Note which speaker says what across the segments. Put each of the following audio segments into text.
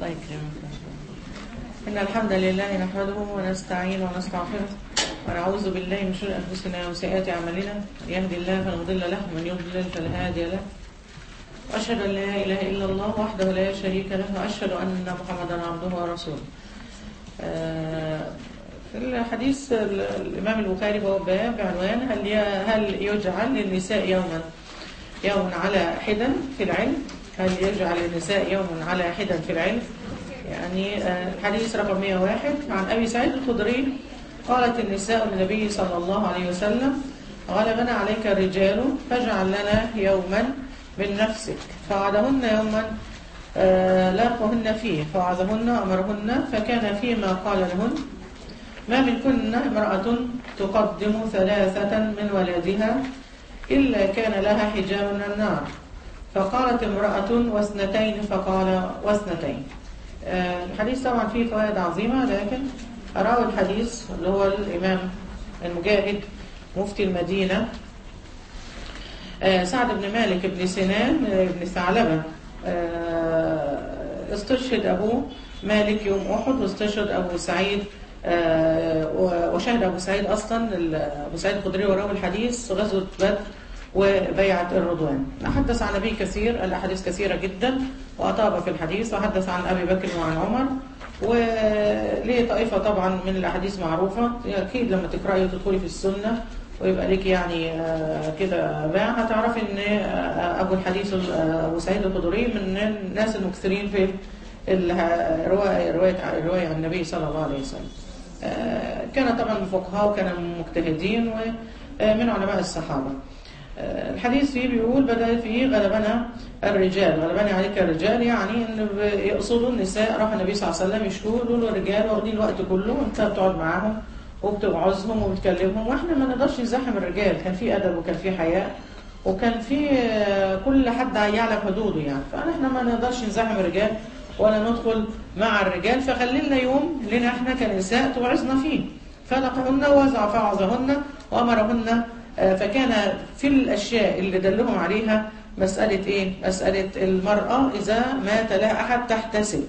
Speaker 1: الله يكرمك إن الحمد لله نحمده ونستعين ونستغفره ونعوذ بالله من شرور أنفسنا وسيئات أعمالنا من يهدي الله فلا مضل له ومن يضلل فلا هادي له وأشهد أن لا إله إلا الله وحده لا شريك له وأشهد أن محمدا عبده ورسوله آه، في الحديث ال- الإمام البخاري وهو باب بعنوان هل ي- هل يجعل للنساء يوما يوم على حدا في العلم هل يجعل النساء يوم على حدا في العلم يعني آه، الحديث رقم 101 عن أبي سعيد الخدري قالت النساء للنبي صلى الله عليه وسلم غلبنا عليك الرجال فاجعل لنا يوما من نفسك فوعدهن يوما آه، لاقهن فيه فوعظهن وأمرهن فكان فيما قال لهن ما منكن امرأة تقدم ثلاثة من ولدها إلا كان لها حجاب من النار فقالت امرأة واثنتين فقال واثنتين آه، الحديث طبعا فيه فوائد عظيمة لكن أراه الحديث اللي هو الإمام المجاهد مفتي المدينة آه، سعد بن مالك بن سنان آه، بن ثعلبة آه، استشهد أبوه مالك يوم أحد واستشهد أبو سعيد آه، و- وشهد أبو سعيد أصلا ال- أبو سعيد الخدري وراه الحديث غزوة بدر وبيعة الرضوان حدث عن أبي كثير الأحاديث كثيرة جدا وأطاب في الحديث وحدث عن أبي بكر وعن عمر وليه طائفة طبعا من الأحاديث معروفة أكيد لما تقرأي وتدخلي في السنة ويبقى لك يعني آه، كده باع هتعرفي ان آه، ابو الحديث آه، ابو سعيد الخدري من الناس المكثرين في الروايه روايه الروايه عن النبي صلى الله عليه وسلم. آه، كان طبعا من فقهاء وكان من مجتهدين ومن علماء الصحابه. آه، الحديث فيه بيقول بدأ فيه غلبنا الرجال غلبنا عليك الرجال يعني ان ب- يقصدوا النساء راح النبي صلى الله عليه وسلم يشكوا له الرجال واخدين الوقت كله وانت بتقعد معاهم وبتوعظهم وبتكلمهم واحنا ما نقدرش نزاحم الرجال كان في ادب وكان في حياء وكان في آه، كل حد يعلم حدوده يعني فاحنا ما نقدرش نزاحم الرجال ولا ندخل مع الرجال فخلينا يوم لنا احنا كنساء توعظنا فيه فلقهن ووزع فوعظهن وامرهن آه، فكان في الاشياء اللي دلهم عليها مساله ايه؟ مساله المراه اذا مات لها احد تحتسب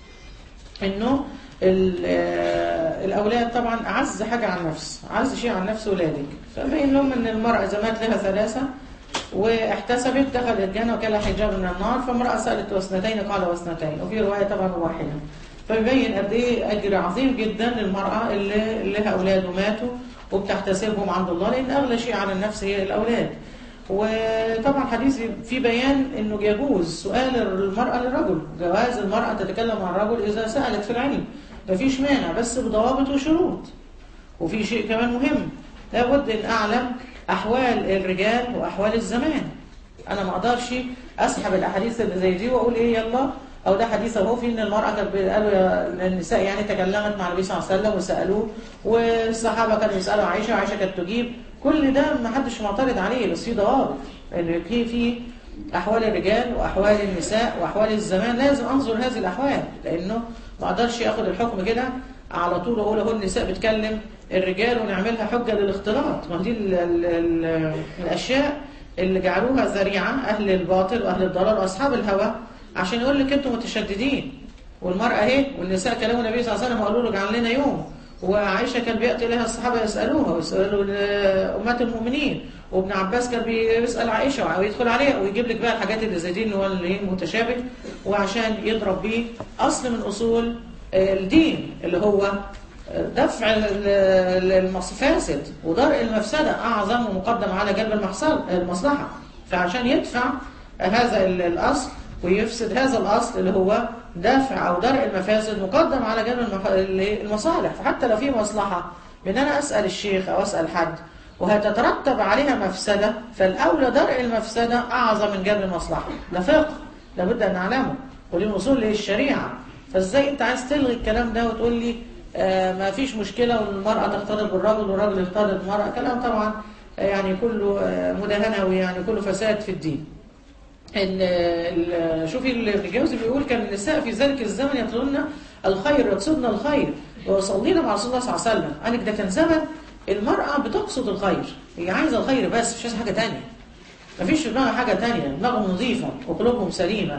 Speaker 1: انه ال- آه، الاولاد طبعا اعز حاجه عن النفس اعز شيء عن نفس ولادك فبين لهم ان المراه اذا مات لها ثلاثه واحتسبت دخلت الجنه وكان لها حجاب من النار فامراه سالت واثنتين قال واثنتين وفي روايه طبعا واحده فبيبين قد ايه اجر عظيم جدا للمراه اللي اللي لها اولاد وماتوا وبتحتسبهم عند الله لان اغلى شيء على النفس هي الاولاد وطبعا حديث في بيان انه يجوز سؤال المرأة للرجل جواز المرأة تتكلم عن الرجل اذا سألت في العلم مفيش مانع بس بضوابط وشروط وفي شيء كمان مهم لابد ان اعلم احوال الرجال واحوال الزمان انا ما اقدرش اسحب الاحاديث اللي زي دي واقول ايه يلا او ده حديث اهو في ان المراه كانت قالوا يا- النساء يعني تكلمت مع النبي صلى الله عليه وسلم وسالوه والصحابه كانوا يسالوا عائشه وعائشه كانت تجيب كل ده ما حدش معترض عليه بس في ضوابط ان في في احوال الرجال واحوال النساء واحوال الزمان لازم انظر هذه الاحوال لانه ما اقدرش اخد الحكم كده على طول واقول اهو النساء بتكلم الرجال ونعملها حجه للاختلاط ما دي ال ال ال الاشياء اللي جعلوها ذريعه اهل الباطل واهل الضلال واصحاب الهوى عشان يقول لك انتم متشددين والمراه اهي والنساء كلموا النبي صلى الله عليه وسلم وقالوا له اجعل لنا يوم وعائشه كان بياتي اليها الصحابه يسالوها ويسالوا امهات المؤمنين وابن عباس كان بيسال عائشه ويدخل عليها ويجيب لك بقى الحاجات اللي زي دي اللي هو اللي هي المتشابه وعشان يضرب بيه اصل من اصول الدين اللي هو دفع المفاسد ودرء المفسدة أعظم ومقدم على جلب المحصل المصلحة فعشان يدفع هذا ال- الأصل ويفسد هذا الأصل اللي هو دفع أو درء المفاسد مقدم على جلب المح- ال- المصالح فحتى لو في مصلحة من أنا أسأل الشيخ أو أسأل حد وهتترتب عليها مفسدة فالأولى درء المفسدة أعظم من جلب المصلحة ده فقه لابد أن نعلمه ودي من أصول الشريعة فازاي انت عايز تلغي الكلام ده وتقول لي آه ما فيش مشكلة والمرأة تختلط بالرجل والرجل يختلط بالمرأة كلام طبعا آه، يعني كله آه، مداهنة ويعني كله فساد في الدين ان ال- شوفي ال- ابن الجوزي بيقول كان النساء في ذلك الزمن يطلبن الخير يقصدن الخير ويصلين مع رسول الله صلى الله عليه وسلم قال لك ده كان زمن المرأة بتقصد الخير هي عايزة الخير بس مش عايزة حاجة تانية مفيش في دماغها حاجة تانية دماغهم نظيفة وقلوبهم سليمة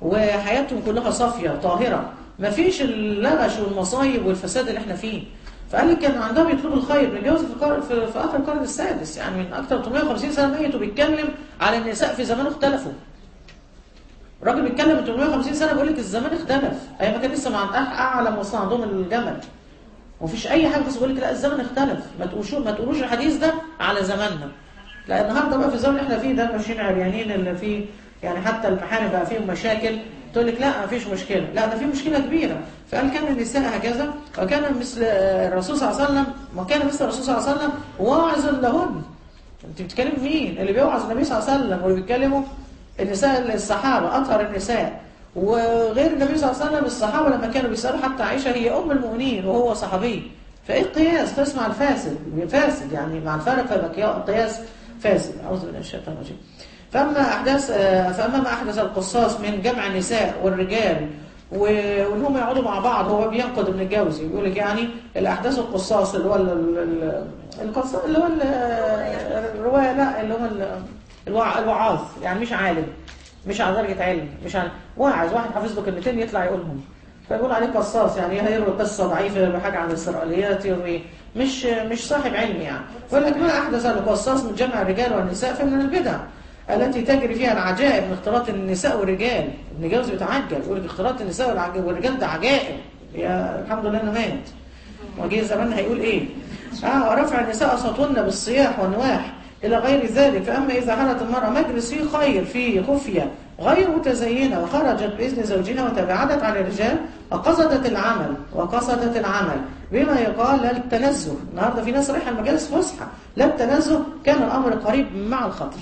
Speaker 1: وحياتهم كلها صافيه طاهره ما فيش اللغش والمصايب والفساد اللي احنا فيه فقال لك كان عندهم يطلبوا الخير متجوز في, القرن في, في اخر القرن السادس يعني من اكثر من 850 سنه ميت وبيتكلم على النساء في زمان اختلفوا الراجل بيتكلم من 850 سنه بيقول لك الزمان اختلف ايام ما كان لسه مع اعلم وصل عندهم الجمل ومفيش اي حاجه بس بيقول لك لا الزمن اختلف ما تقولوش ما تقولوش الحديث ده على زماننا لا النهارده بقى في الزمن اللي احنا فيه ده ماشيين عريانين اللي فيه يعني حتى المحارم بقى فيهم مشاكل تقول لك لا ما فيش مشكله لا ده في مشكله كبيره فقال كان النساء هكذا وكان مثل الرسول صلى الله عليه وسلم وكان مثل الرسول صلى الله عليه وسلم واعظ لهن انت بتتكلم مين اللي بيوعظ النبي صلى الله عليه وسلم واللي بيتكلموا النساء الصحابه اطهر النساء وغير النبي صلى الله عليه وسلم الصحابه لما كانوا بيسالوا حتى عائشه هي ام المؤمنين وهو صحابي فايه القياس قياس مع الفاسد فاسد يعني مع الفارق فيبقى قياس فاسد اعوذ بالله من الشيطان الرجيم فاما احداث فاما ما احدث القصاص من جمع النساء والرجال وانهم يقعدوا مع بعض هو بينقد ابن الجوزي بيقول لك يعني الاحداث القصاص اللي هو القصاص اللي هو الروايه لا اللي هو الوعاظ يعني مش عالم مش على درجه علم مش على واعظ واحد حافظ له كلمتين يطلع يقولهم فيقول عليه قصاص يعني هيروي قصه ضعيفه يروي حاجه عن الاسرائيليات يروي مش مش صاحب علم يعني يقول لك ما احدث القصاص من جمع الرجال والنساء فمن البدع التي تجري فيها العجائب من اختلاط النساء والرجال ابن جوزي بيتعجب يقول لك اختلاط النساء والرجال ده عجائب يا الحمد لله انه مات وجه زمان هيقول ايه اه ورفع النساء اصواتهن بالصياح والنواح الى غير ذلك فاما اذا حلت المراه مجلس فيه خير فيه خفيه غير متزينه وخرجت باذن زوجها وتباعدت عن الرجال وقصدت العمل وقصدت العمل بما يقال للتنزه النهارده في ناس رايحه المجالس فسحه لا التنزه كان الامر قريب مع الخطر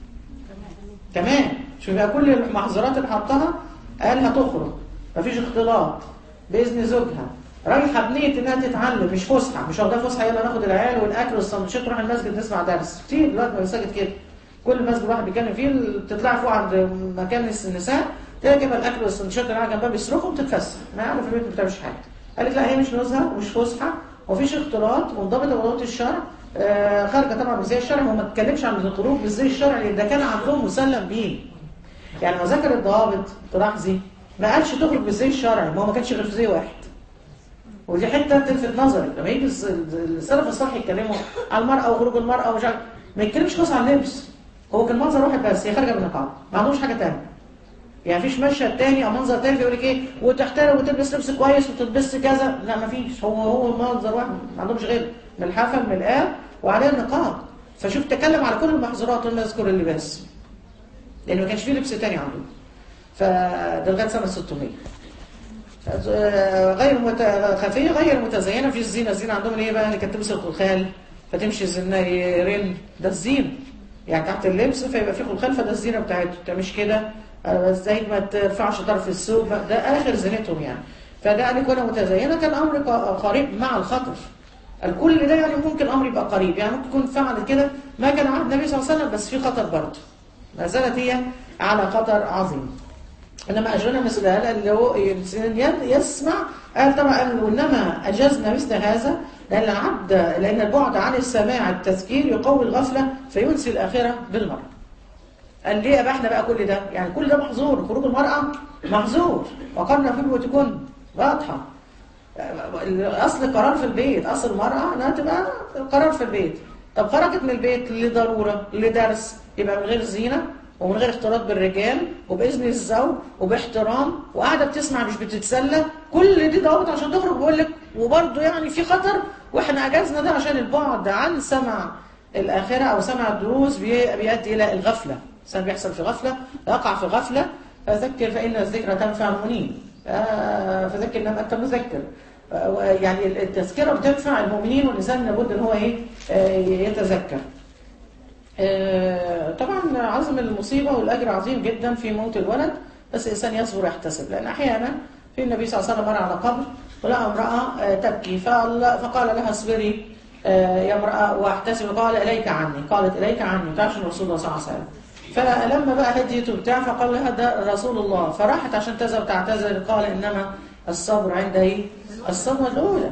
Speaker 1: كمان شوف بقى كل المحظورات اللي حطها قال هتخرج مفيش اختلاط باذن زوجها رايحه بنيه انها تتعلم مش فسحه مش واخدها فسحه يلا ناخد العيال والاكل والسندوتشات تروح المسجد تسمع درس كتير دلوقتي مساجد كده كل مسجد واحد بيتكلم فيه تطلع فوق عند مكان النساء تلاقي جايبه الاكل والسندوتشات اللي جنبها بيصرخوا وتتفسح ما يعرف في البيت ما بتعملش حاجه قالت لا هي مش نزهه ومش فسحه ومفيش اختلاط منضبطه بضوابط الشرع آه خارجه طبعا بزي الشرع وما تتكلمش عن الخروج بالزي الشرعي ده كان عندهم مسلم بيه يعني لما ذكر الضوابط تلاحظي ما قالش تخرج بالزي الشرعي ما هو ما كانش غير في زي واحد ودي حته تلفت نظرك لما يجي السلف الصالح يتكلموا على المراه وخروج المراه ومش عارف ما يتكلمش خالص عن اللبس هو كان منظر واحد بس هي خارجه من النقاب ما عندهمش حاجه ثانيه يعني مفيش مشهد تاني او منظر تاني يقول لك ايه وتحترم وتلبس لبس كويس وتلبس كذا لا مفيش هو هو منظر واحد ما عندهمش غير من الحفل من الآب وعليه النقاب فشوف تكلم على كل المحظورات وما يذكر اللباس لان ما كانش فيه لبس تاني عندهم فده لغايه سنه 600 غير مت... خفيه غير متزينه في الزينه الزينه عندهم ايه بقى اللي كانت تلبس الخلخال فتمشي زنايرين ده الزينه يعني تحت اللبس فيبقى في خلخال فده الزينه بتاعته مش كده ازاي ما ترفعش طرف الثوب ده اخر زينتهم يعني فده قال يكون متزينه كان امر قريب مع الخطر الكل ده يعني ممكن امر يبقى قريب يعني ممكن يكون فعل كده ما كان عهد النبي صلى الله عليه وسلم بس في خطر برضه ما زالت هي على خطر عظيم انما اجرنا مثل هذا اللي هو يسمع قال طبعا قال وانما اجزنا مثل هذا لان العبد لان البعد عن السماع التذكير يقوي الغفله فينسي الاخره بالمره قال ليه اباحنا بقى كل ده يعني كل ده محظور خروج المراه محظور وقرنا في بيوتكن واضحه اصل قرار في البيت اصل المراه انها تبقى قرار في البيت طب خرجت من البيت لضروره لدرس يبقى من غير زينه ومن غير اختلاط بالرجال وباذن الزوج وباحترام وقاعده بتسمع مش بتتسلى كل دي ضوابط عشان تخرج بقول لك وبرده يعني في خطر واحنا اجازنا ده عشان البعد عن سمع الاخره او سمع الدروس بيؤدي الى الغفله الانسان بيحصل في غفله يقع في غفله فذكر فان الذكرى تنفع المؤمنين فذكر انما انت مذكر يعني التذكره بتنفع المؤمنين والانسان لابد ان هو ايه يتذكر طبعا عزم المصيبه والاجر عظيم جدا في موت الولد بس الانسان يصبر ويحتسب لان احيانا في النبي صلى الله عليه وسلم مر على قبر ولقى امراه تبكي فقال لها اصبري يا امراه واحتسب قال اليك عني قالت اليك عني ما تعرفش رسول الله صلى الله عليه وسلم فلما بقى هديته بتاع فقال لها ده رسول الله فراحت عشان تذهب تعتذر قال انما الصبر عند ايه الصدمه الاولى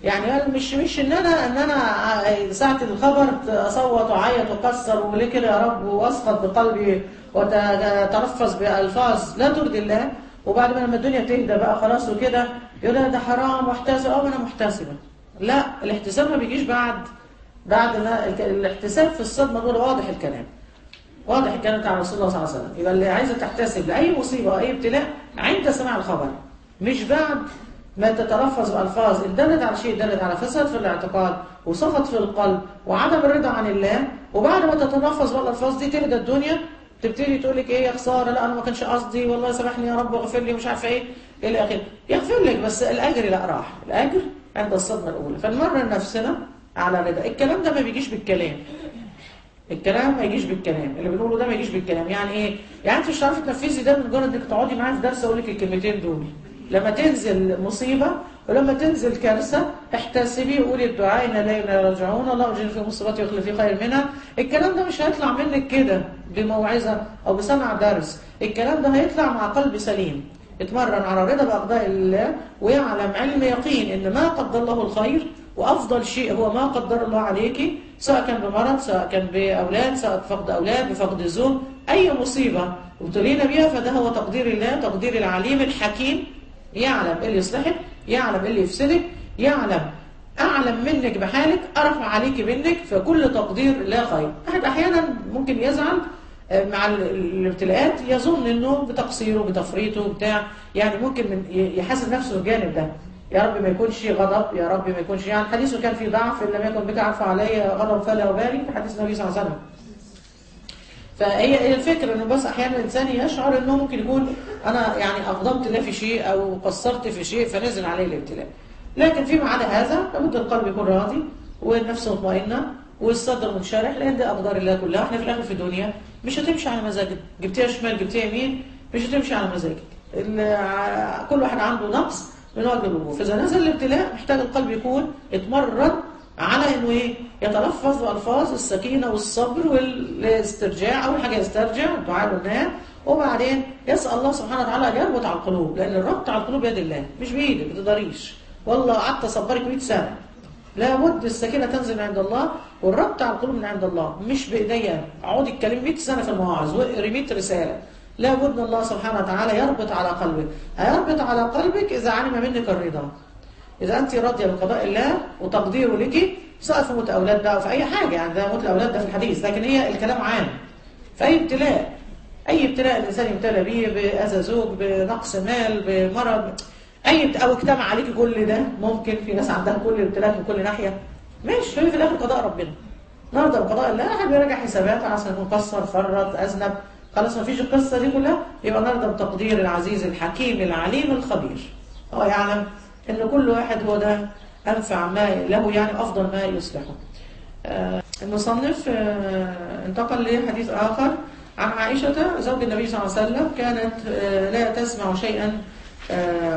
Speaker 1: يعني قال مش مش ان انا ان انا ع- ساعه الخبر اصوت واعيط واكسر وليه كده يا رب واسقط بقلبي واتلفظ بالفاظ لا ترضي الله وبعد ما لما الدنيا تهدى بقى خلاص وكده يقول أنا ده حرام واحتسب اه ما انا محتسبه لا الاحتساب ما بيجيش بعد بعد ما الك- الاحتساب في الصدمه دول واضح الكلام واضح الكلام بتاع رسول الله صلى الله عليه وسلم يبقى اللي عايزه تحتسب لاي مصيبه واي ابتلاء عند سماع الخبر مش بعد ما تتلفظ بالفاظ ان دلت على شيء دلت على فساد في الاعتقاد وسخط في القلب وعدم الرضا عن الله وبعد ما تتلفظ بالالفاظ دي تهدى الدنيا تبتدي تقول لك ايه يا خساره لا انا ما كانش قصدي والله سامحني يا رب واغفر لي مش عارفه ايه الى اخره يغفر لك بس الاجر لا راح الاجر عند الصدمه الاولى فنمرن نفسنا على رضا الكلام ده ما بيجيش بالكلام الكلام ما يجيش بالكلام اللي بنقوله ده ما يجيش بالكلام يعني ايه يعني انت مش هتعرفي تنفذي ده من مجرد انك تقعدي معايا في درس اقول لك الكلمتين دول لما تنزل مصيبه ولما تنزل كارثه احتسبي وقولي الدعاء ان لا يرجعون الله اجر في مصيبتي ويخلف في خير منها الكلام ده مش هيطلع منك كده بموعظه او بسمع درس الكلام ده هيطلع مع قلب سليم اتمرن على رضا باقدار الله ويعلم علم يقين ان ما قدر الله الخير وافضل شيء هو ما قدر الله عليك سواء كان بمرض سواء كان باولاد سواء بفقد اولاد بفقد زوج اي مصيبه ابتلينا بيها فده هو تقدير الله تقدير العليم الحكيم يعلم ايه اللي يصلحك يعلم ايه اللي يفسدك يعلم اعلم منك بحالك ارفع عليك منك فكل تقدير لا خير احد احيانا ممكن يزعل آه، مع ال- الابتلاءات يظن انه بتقصيره بتفريطه بتاع يعني ممكن من ي- يحاسب نفسه الجانب ده يا رب ما يكونش غضب يا رب ما يكونش يعني حديثه كان في ضعف ان لم يكن بك عفو علي غضب فلا ابالي في حديث النبي صلى الله عليه وسلم فهي هي الفكرة انه بس احيانا الانسان يشعر انه ممكن يكون انا يعني اغضبت الله في شيء او قصرت في شيء فنزل عليه الابتلاء لكن فيما عدا هذا لابد القلب يكون راضي والنفس مطمئنه والصدر منشرح لان ده اقدار الله كلها احنا في الاخر في الدنيا مش هتمشي على مزاجك جبتيها شمال جبتيها يمين مش هتمشي على مزاجك ال- ع- كل واحد عنده نقص من وجه الوجوه فاذا نزل الابتلاء محتاج القلب يكون اتمرن على انه ايه يتلفظ بالفاظ السكينه والصبر والاسترجاع اول حاجه يسترجع الدعاء والنهايه وبعدين يسال الله سبحانه وتعالى ان يربط على القلوب لان الربط على القلوب بيد الله مش بايدك ما تقدريش والله قعدت اصبرك 100 سنه لابد السكينه تنزل من عند الله والربط على القلوب من عند الله مش بايديا اقعدي اتكلمي 100 سنه في المواعظ واقري 100 رساله لابد الله سبحانه وتعالى يربط على قلبك هيربط على قلبك اذا علم منك الرضا إذا أنت راضية بقضاء الله وتقديره لك سواء في موت أولاد بقى أو في أي حاجة يعني ده موت الأولاد ده في الحديث لكن هي الكلام عام في أي ابتلاء أي ابتلاء الإنسان يبتلى به بأذى زوج بنقص مال بمرض أي ابت- أو اجتمع عليك كل ده ممكن في ناس عندها كل الابتلاءات من كل ناحية ماشي هي في الآخر قضاء ربنا نرضى بقضاء الله أحد بيراجع حسابات عشان يكون قصر فرط أذنب خلاص ما فيش القصة دي كلها يبقى نرضى بتقدير العزيز الحكيم العليم الخبير هو يعلم ان كل واحد هو ده انفع ما له يعني افضل ما يصلحه آه، المصنف آه، انتقل لحديث اخر عن عائشه زوج النبي صلى الله عليه وسلم كانت آه، لا تسمع شيئا آه،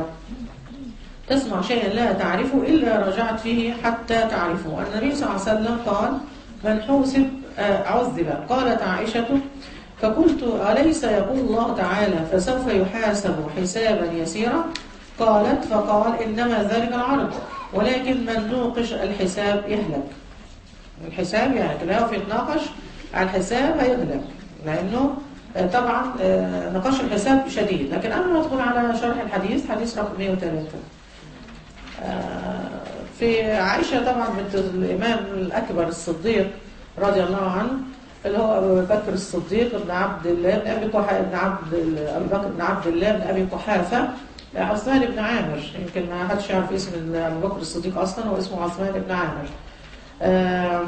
Speaker 1: تسمع شيئا لا تعرفه الا رجعت فيه حتى تعرفه النبي صلى الله عليه وسلم قال من حوسب آه، عذب قالت عائشه فقلت أليس يقول الله تعالى فسوف يحاسب حسابا يسيرا قالت فقال إنما ذلك العرض ولكن من نوقش الحساب يهلك الحساب يعني لو في يتناقش على الحساب هيغلب لأنه آه، طبعا آه، نقاش الحساب شديد لكن قبل ما ندخل على شرح الحديث حديث رقم 103 آه، في عائشة طبعا بنت الإمام الأكبر الصديق رضي الله عنه اللي هو أبو بكر الصديق بن عبد الله بن أبي قحافة بن عبد أبي بكر بن عبد الله بن أبي قحافة عثمان بن عامر يمكن ما حدش يعرف اسم أبو بكر الصديق أصلا هو اسمه عثمان بن عامر آم،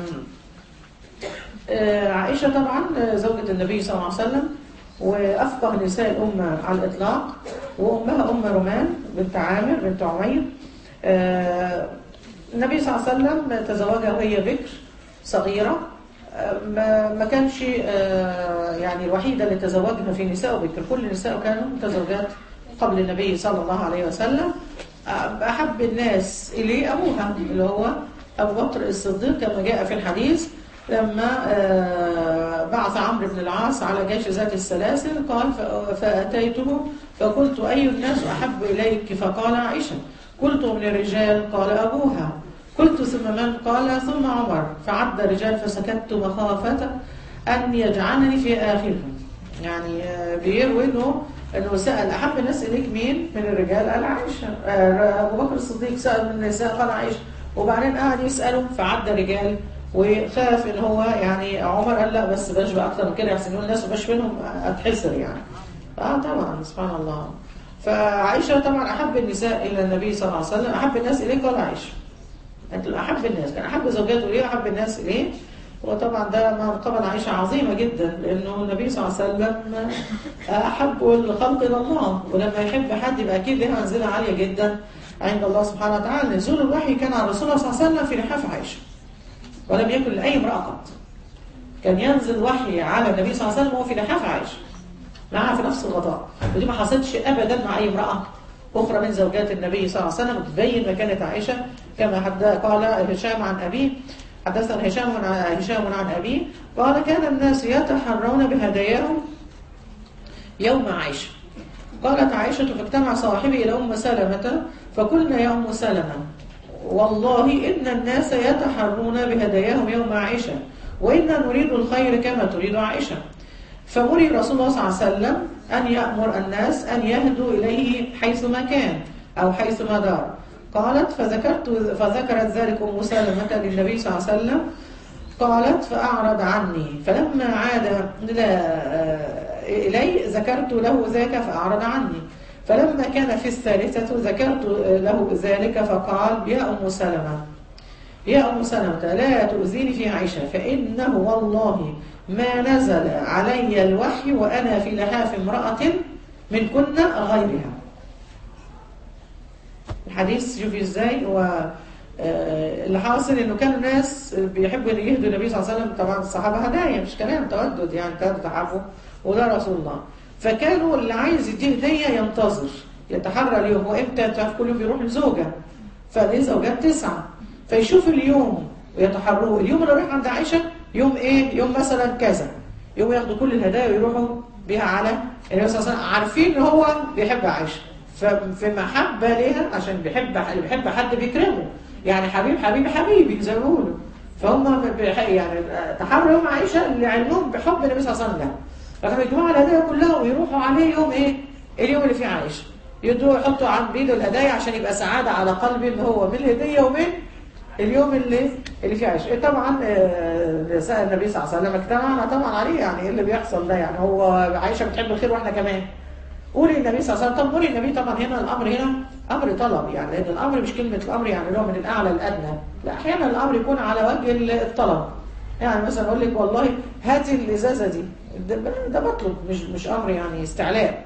Speaker 1: آه، عائشة طبعا زوجة النبي صلى الله عليه وسلم وأفقه نساء الأمة على الإطلاق وأمها أم رومان بنت عامر بنت عمير آه، النبي صلى الله عليه وسلم تزوجها وهي بكر صغيرة آه، ما ما كانش آه، يعني الوحيدة اللي تزوجها في نساء بكر كل نساء كانوا متزوجات قبل النبي صلى الله عليه وسلم آه، أحب الناس إليه أبوها اللي هو أبو بكر الصديق كما جاء في الحديث لما آه، بعث عمرو بن العاص على جيش ذات السلاسل قال ف- فأتيته فقلت أي الناس أحب إليك فقال عائشة قلت من الرجال قال أبوها قلت ثم من قال ثم عمر فعد الرجال فسكت مخافة أن يجعلني في آخرهم يعني آه، بيروي انه انه سال احب الناس اليك مين من الرجال قال عائشه آه، ابو بكر الصديق سال من النساء قال عائشه وبعدين قعد يساله فعد رجال وخاف ان هو يعني عمر قال لا بس بلاش بقى اكتر من كده يحسن يقول الناس وباش منهم اتحسر يعني اه طبعا سبحان الله فعائشه طبعا احب النساء الى النبي صلى الله عليه وسلم احب الناس اليه قال عائشه انت احب الناس كان احب زوجاته اليه واحب الناس اليه وطبعا ده منقبة عائشة عظيمة جدا لأنه النبي صلى الله عليه وسلم أحب الخلق إلى الله ولما يحب حد يبقى أكيد لها منزلة عالية جدا عند الله سبحانه وتعالى نزول الوحي كان على الرسول صلى الله عليه وسلم في لحاف عائشة ولم يكن لأي امرأة قط كان ينزل وحي على النبي صلى الله عليه وسلم وهو في لحاف عائشة معها في نفس الغطاء ودي ما حصلتش أبدا مع أي امرأة أخرى من زوجات النبي صلى الله عليه وسلم تبين مكانة عائشة كما حد قال هشام عن أبيه حدثنا هشام عن هشام عن أبيه قال كان الناس يتحرون بهداياهم يوم عائشة قالت عائشة فاجتمع صاحبي إلى أم سلمة فقلنا يا أم سلمة والله إن الناس يتحرون بهداياهم يوم عائشة وإنا نريد الخير كما تريد عائشة فمري رسول الله صلى الله عليه وسلم أن يأمر الناس أن يهدوا إليه حيثما كان أو حيثما دار قالت فذكرت فذكرت ذلك أم سلمة للنبي صلى الله عليه وسلم قالت فأعرض عني فلما عاد إلي ذكرت له ذاك فأعرض عني فلما كان في الثالثة ذكرت له ذلك فقال يا أم سلمة يا أم سلمة لا تؤذيني في عائشة فإنه والله ما نزل علي الوحي وأنا في لحاف امرأة من كنا غيرها الحديث شوفي ازاي و اللي حاصل انه كانوا الناس بيحبوا يهدوا النبي صلى الله عليه وسلم طبعا الصحابه هدايا مش كلام تودد يعني كانوا تحبوا وده رسول الله فكانوا اللي عايز يديه هديه ينتظر يتحرى اليوم وامتى تعرف كل يوم بيروح لزوجه فدي زوجات تسعه فيشوف اليوم ويتحروه اليوم اللي رايح عند عائشه يوم ايه يوم مثلا كذا يوم ياخدوا كل الهدايا ويروحوا بيها على النبي صلى الله عليه وسلم عارفين ان هو بيحب عائشه ففي محبه ليها عشان بيحب اللي بيحب حد بيكرمه يعني حبيب حبيبي حبيبي زي ما بيقولوا فهم يعني تحروا يوم عائشه لعلمهم بحب النبي صلى الله عليه وسلم فكانوا يجمعوا الهدايا كلها ويروحوا عليه يوم ايه؟ اليوم اللي فيه عائشه يدوا يحطوا عن بيده الهدايا عشان يبقى سعاده على قلبي ان هو من الهديه ومن اليوم اللي اللي فيه عائشه طبعا سال النبي صلى الله عليه وسلم اجتمعنا طبعا عليه يعني ايه اللي بيحصل ده يعني هو عائشه بتحب الخير واحنا كمان قولي النبي صلى الله عليه وسلم طب قولي النبي طبعا هنا الامر هنا امر طلب يعني لان الامر مش كلمه الامر يعني اللي هو من الاعلى للادنى لا احيانا الامر يكون على وجه الطلب يعني مثلا اقول لك والله هاتي الازازه دي ده, ده بطلب مش مش امر يعني استعلاء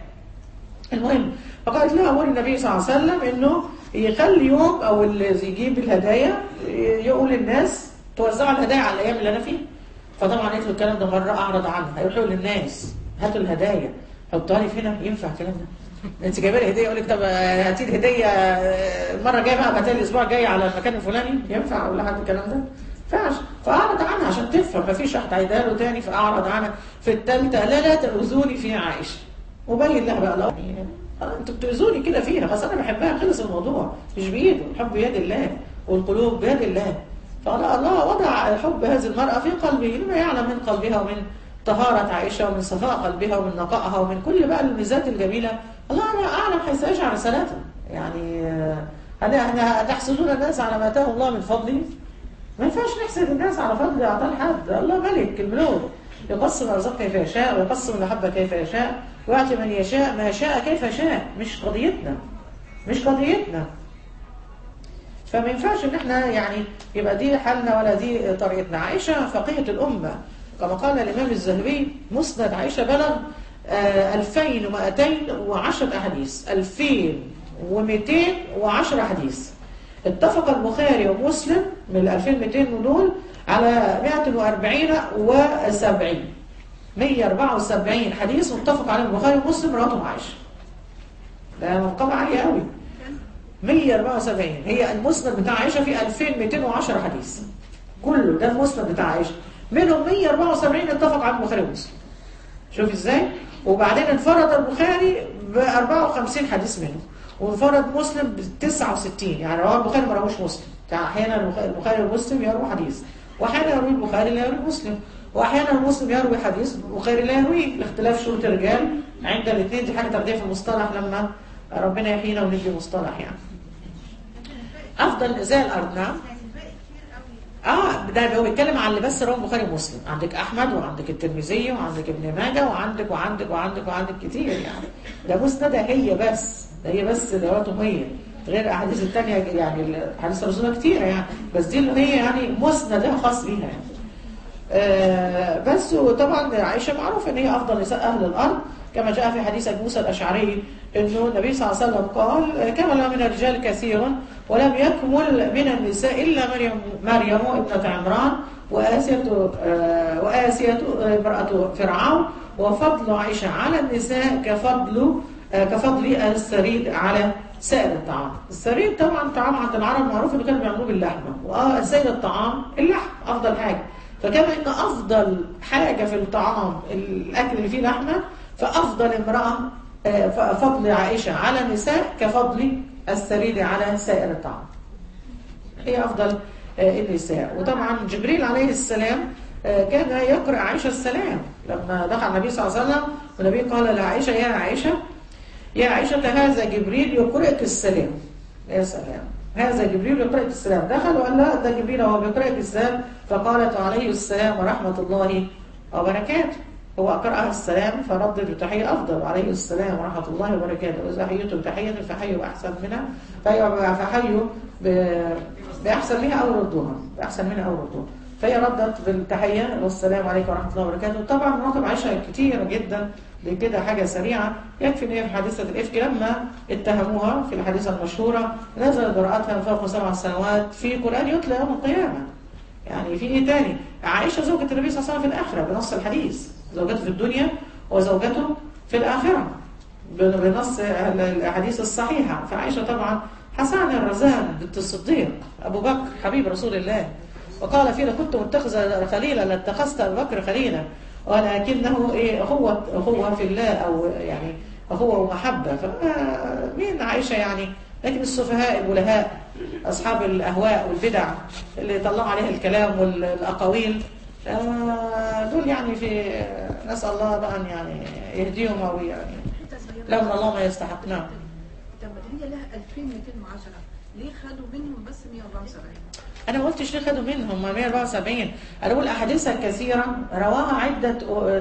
Speaker 1: المهم فقالت لها امر النبي صلى الله عليه وسلم انه يخلي يوم او اللي يجيب الهدايا يقول للناس توزعوا الهدايا على الايام اللي انا فيها فطبعا قالت له الكلام ده مره اعرض عنها هيروحوا للناس هاتوا الهدايا حطها لي هنا ينفع الكلام ده انت جايبه لي هديه اقول لك طب هاتي لي هديه المره الجايه بقى هاتي الاسبوع الجاي على المكان الفلاني ينفع اقول لحد الكلام ده؟ ينفعش فاعرض عنها عشان تفهم مفيش واحد هيديها له تاني فاعرض عنها في الثالثه لا لا تؤذوني في عائشه وبين لها بقى لا انتوا بتؤذوني كده فيها بس انا بحبها خلص الموضوع مش بايده الحب بيد الله والقلوب بيد الله فقال الله وضع حب هذه المراه في قلبه لما يعلم من قلبها ومن طهارة عائشة ومن صفاء قلبها ومن نقائها ومن كل بقى الميزات الجميلة الله أنا أعلم حيث يجعل رسالته يعني أنا تحسدون الناس على ما آتاهم الله من فضله ما ينفعش نحسد الناس على فضل أعطاه لحد الله ملك الملوك يقسم الأرزاق كيف يشاء ويقسم المحبة كيف يشاء ويعطي من يشاء ما يشاء كيف يشاء مش قضيتنا مش قضيتنا فما ينفعش ان احنا يعني يبقى دي حالنا ولا دي طريقتنا عائشة فقيهة الأمة كما قال الإمام الذهبي مسند عائشة بلغ 2210 أحاديث 2210 حديث اتفق البخاري ومسلم من 2200 دول على 140 و70 174 حديث متفق عليه البخاري ومسلم رواتهم عائشة ده منقبة عالية قوي 174 هي المسند بتاع عائشة في 2210 حديث كله ده المسند بتاع عائشة منهم 174 اتفق على البخاري ومسلم شوف ازاي وبعدين انفرد البخاري ب 54 حديث منه وانفرد مسلم ب 69 يعني رواه البخاري ما رواه مسلم يعني احيانا البخاري ومسلم يروي حديث واحيانا يروي البخاري لا يروي مسلم واحيانا المسلم يروي حديث البخاري لا يروي لاختلاف شروط الرجال عند الاثنين دي حاجه تاخديها في المصطلح لما ربنا يحيينا وندي مصطلح يعني افضل زي الارض نعم اه ده هو بيتكلم عن اللي بس رواه البخاري ومسلم عندك احمد وعندك الترمذي وعندك ابن ماجه وعندك وعندك وعندك وعندك كتير يعني ده مسندة هي بس ده هي بس رواتهم هي غير الاحاديث الثانيه يعني احاديث الرسول كتيره يعني بس دي اللي هي يعني مسند خاص بيها يعني آه بس وطبعا عائشه معروف ان هي افضل نساء اهل الارض كما جاء في حديث ابي موسى الاشعري انه النبي صلى الله عليه وسلم قال كمل من الرجال كثير ولم يكمل من النساء الا مريم مريم ابنه عمران وآسية آه وآسية امرأة فرعون وفضل عائشة على النساء كفضل آه كفضل السريد على سائر الطعام السريد طبعا الطعام عند العرب معروف انه كانوا بيعملوه باللحمه وسائر الطعام اللحم افضل حاجه فكما ان افضل حاجه في الطعام الاكل اللي فيه لحمه فافضل امراه فضل عائشه على النساء كفضل السريد على سائر الطعام هي افضل النساء وطبعا جبريل عليه السلام كان يقرأ عائشة السلام لما دخل النبي صلى الله عليه وسلم والنبي قال لعائشة يا عائشة يا عائشة هذا جبريل يقرأك السلام يا سلام هذا جبريل يقرأك السلام دخل وقال لا ده جبريل هو بيقرأك السلام فقالت عليه السلام ورحمة الله وبركاته هو قرأها السلام فرد بتحية أفضل عليه السلام ورحمة الله وبركاته وإذا حييتم بتحية فحيوا أحسن منها فحيوا بأحسن منها أو ردوها بأحسن منها أو ردوها فهي ردت بالتحية والسلام عليكم ورحمة الله وبركاته طبعا مواقف عائشة كتيرة جدا لكده حاجة سريعة يكفي ان هي في حادثة الإفك لما اتهموها في الحادثة المشهورة نزل براءتها من فوق سبع سنوات في قرآن يتلى يوم القيامة يعني في ايه تاني عائشة زوجة النبي صلى الله عليه وسلم في الآخرة بنص الحديث زوجته في الدنيا وزوجته في الآخرة بنص الأحاديث الصحيحة فعائشة طبعا حسان الرزان بنت الصديق أبو بكر حبيب رسول الله وقال فيه كنت متخذ خليلا لاتخذت أبو بكر خليلا ولكنه إيه أخوة أخوة في الله أو يعني أخوة ومحبة فمين عائشة يعني لكن السفهاء البلهاء أصحاب الأهواء والبدع اللي طلعوا عليها الكلام والأقاويل دول يعني في نسأل الله بقى أن يعني يهديهم أو يعني لهم الله ما يستحقناه
Speaker 2: طب هي لها 2210 ليه خدوا منهم بس 174
Speaker 1: انا ما قلتش ليه خدوا منهم 174 انا بقول احاديثها الكثيره رواها عده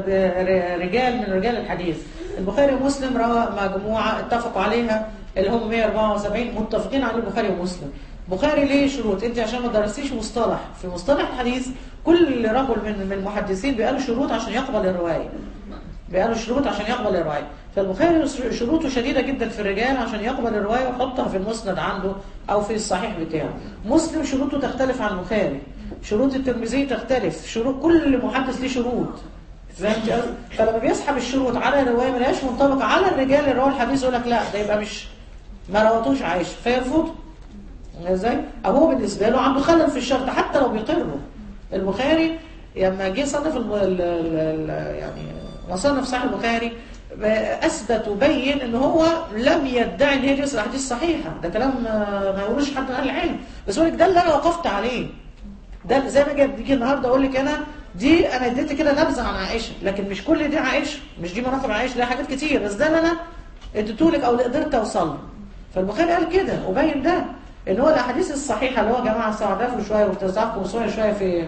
Speaker 1: رجال من رجال الحديث البخاري ومسلم روى مجموعه اتفقوا عليها اللي هم 174 متفقين على البخاري ومسلم البخاري ليه شروط انت عشان ما درستيش مصطلح في مصطلح الحديث كل رجل من من المحدثين بيقال شروط عشان يقبل الروايه بيقالوا شروط عشان يقبل الروايه فالبخاري شروطه شديدة جدا في الرجال عشان يقبل الرواية ويحطها في المسند عنده أو في الصحيح بتاعه مسلم شروطه تختلف عن البخاري شروط الترمذي تختلف شروط كل محدث ليه شروط فهمت قصدي؟ فلما بيسحب الشروط على الرواية ملهاش منطبقة على الرجال اللي رواه الحديث يقول لك لا ده يبقى مش ما روتوش عايش فيرفض ازاي؟ أو هو بالنسبة له عنده خلل في الشرط حتى لو بيقره البخاري لما جه صنف ال ال يعني وصنف صحيح البخاري اثبت وبين ان هو لم يدعي ان هي دي الاحاديث صحيحه ده كلام ما يقولوش حد من اهل العلم بس اقول لك ده اللي انا وقفت عليه ده زي ما جيت النهارده اقول لك انا دي انا اديت كده نبذه عن عائشه لكن مش كل دي عائشه مش دي مناقب عائشه لا حاجات كتير بس ده اللي انا اديته لك او اللي قدرت اوصل له فالبخاري قال كده وبين ده ان هو الاحاديث الصحيحه اللي هو جماعه استعدافوا شويه واستضعفوا شويه شويه في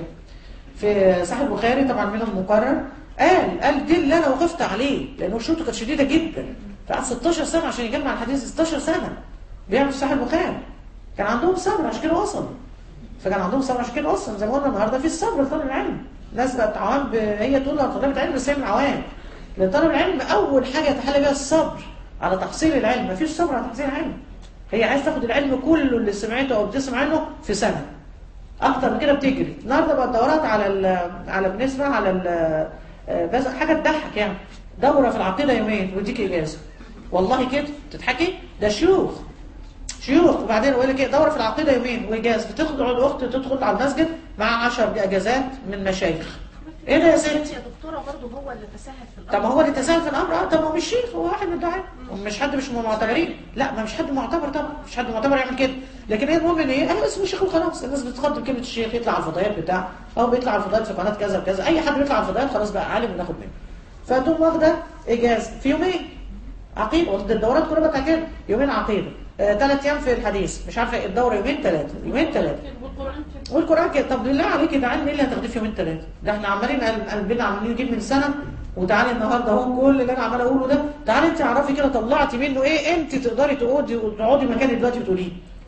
Speaker 1: في صحيح البخاري طبعا منهم مقرر قال قال دي اللي انا وقفت عليه لانه شروطه كانت شديده جدا فقعد 16 سنه عشان يجمع الحديث 16 سنه بيعمل صحيح البخاري كان عندهم صبر عشان كده وصلوا فكان عندهم صبر عشان كده وصلوا زي ما قلنا النهارده في الصبر طالب العلم الناس بقت عوام ب... هي تقول لها طالبه علم بس هي من عوام لان طالب العلم اول حاجه يتحلى بيها الصبر على تحصيل العلم مفيش صبر على تحصيل العلم هي عايز تاخد العلم كله اللي سمعته او بتسمع عنه في سنه اكتر من كده بتجري النهارده بقى الدورات على ال... على بالنسبه على ال... بس حاجة تضحك يعني دورة في العقيدة يومين ويديك إجازة والله كده تضحكي ده شيوخ شيوخ وبعدين يقول لك ايه دورة في العقيدة يومين وإجازة بتدخل على الأخت تدخل على المسجد مع 10 أجازات من مشايخ ايه ده يا
Speaker 2: بس
Speaker 1: ست
Speaker 2: يا دكتوره برضه هو اللي تساهل في الامر
Speaker 1: طب ما هو اللي تساهل في الامر اه طب ما هو مش شيخ هو واحد من الدعاء مش حد مش من المعتبرين لا ما مش حد معتبر طبعا مش حد معتبر يعمل كده لكن ايه المهم ان ايه انا اسمه شيخ وخلاص الناس بتقدم كلمه الشيخ يطلع على الفضائيات بتاع او بيطلع على الفضائيات في قناه كذا وكذا اي حد بيطلع على الفضائيات خلاص بقى عالم وناخد منه فتقوم واخده اجازه في يومين عقيده وده الدورات كلها بتاع كده يومين عقيده ثلاث ايام في الحديث مش عارفه الدوره يومين ثلاثه يومين ثلاثه
Speaker 2: والقران كده
Speaker 1: والقران كده طب بالله عليك ده علم ايه اللي هتاخديه في يومين ثلاثه ده احنا عمالين قلب- قلبنا عمالين نجيب من سنه وتعالي النهارده اهو كل اللي انا عمال اقوله ده تعالي انت اعرفي كده طلعتي منه ايه انت تقدري تقعدي وتقعدي مكاني دلوقتي وتقوليه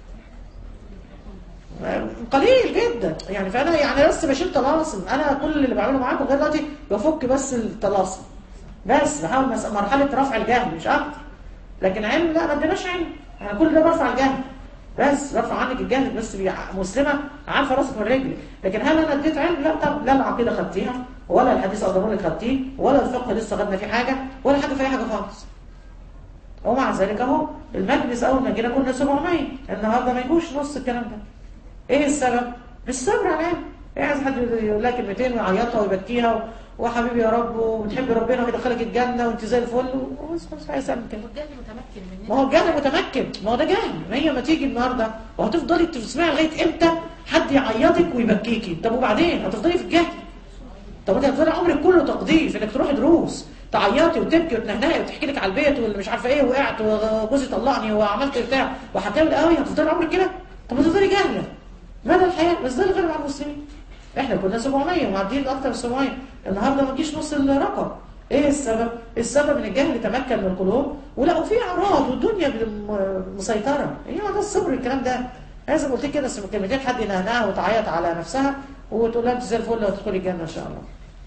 Speaker 1: قليل جدا يعني فانا يعني بس بشيل طلاسم انا كل اللي بعمله معاكم لغايه دلوقتي بفك بس الطلاسم بس بحاول مس- مرحله رفع الجهل مش اكتر لكن علم لا ما اديناش علم انا كل ده برفع الجهل بس رفع عنك الجهل بس بيع- مسلمه عارفه راسك من رجلي لكن هل انا اديت علم لا طب لا العقيده خدتيها ولا الحديث اقدموني خدتيه ولا الفقه لسه خدنا فيه حاجه ولا حاجه في اي حاجه خالص ومع ذلك اهو المجلس اول ما جينا كنا 700 النهارده ما يجوش نص الكلام ده ايه السبب؟ بالصبر على العلم ايه عايز حد يقول لها كلمتين ويعيطها ويبكيها و- وحبيبي يا رب وبتحبي ربنا ويدخلك الجنه وانت زي الفل وبس مش عايز اعمل كده
Speaker 2: والجهل متمكن مننا
Speaker 1: ما هو الجهل متمكن ما هو ده جهل ما هي ما تيجي النهارده وهتفضلي تسمعي لغايه امتى حد يعيطك ويبكيكي طب وبعدين هتفضلي في الجهل طب انت هتفضلي عمرك كله تقضيه في انك تروحي دروس تعيطي وتبكي وتنهنقي وتحكي لك على البيت واللي مش عارفه ايه وقعت وجوزي طلقني وعملت بتاع وحكاوي قوي هتفضلي عمرك كده طب هتفضلي جاهله مدى الحياه بس ده الغالب على المسلمين احنا كنا 700 ومعديين اكتر من 700 النهارده ما تجيش نص الرقم ايه السبب؟ السبب ان الجهل تمكن من القلوب ولا وفي اعراض والدنيا م- مسيطره هي ده الصبر الكلام ده لازم قلت كده بس كلمتين حد ينهنها وتعيط على نفسها وتقول لها انت زي الفل وتدخلي الجنه ان شاء الله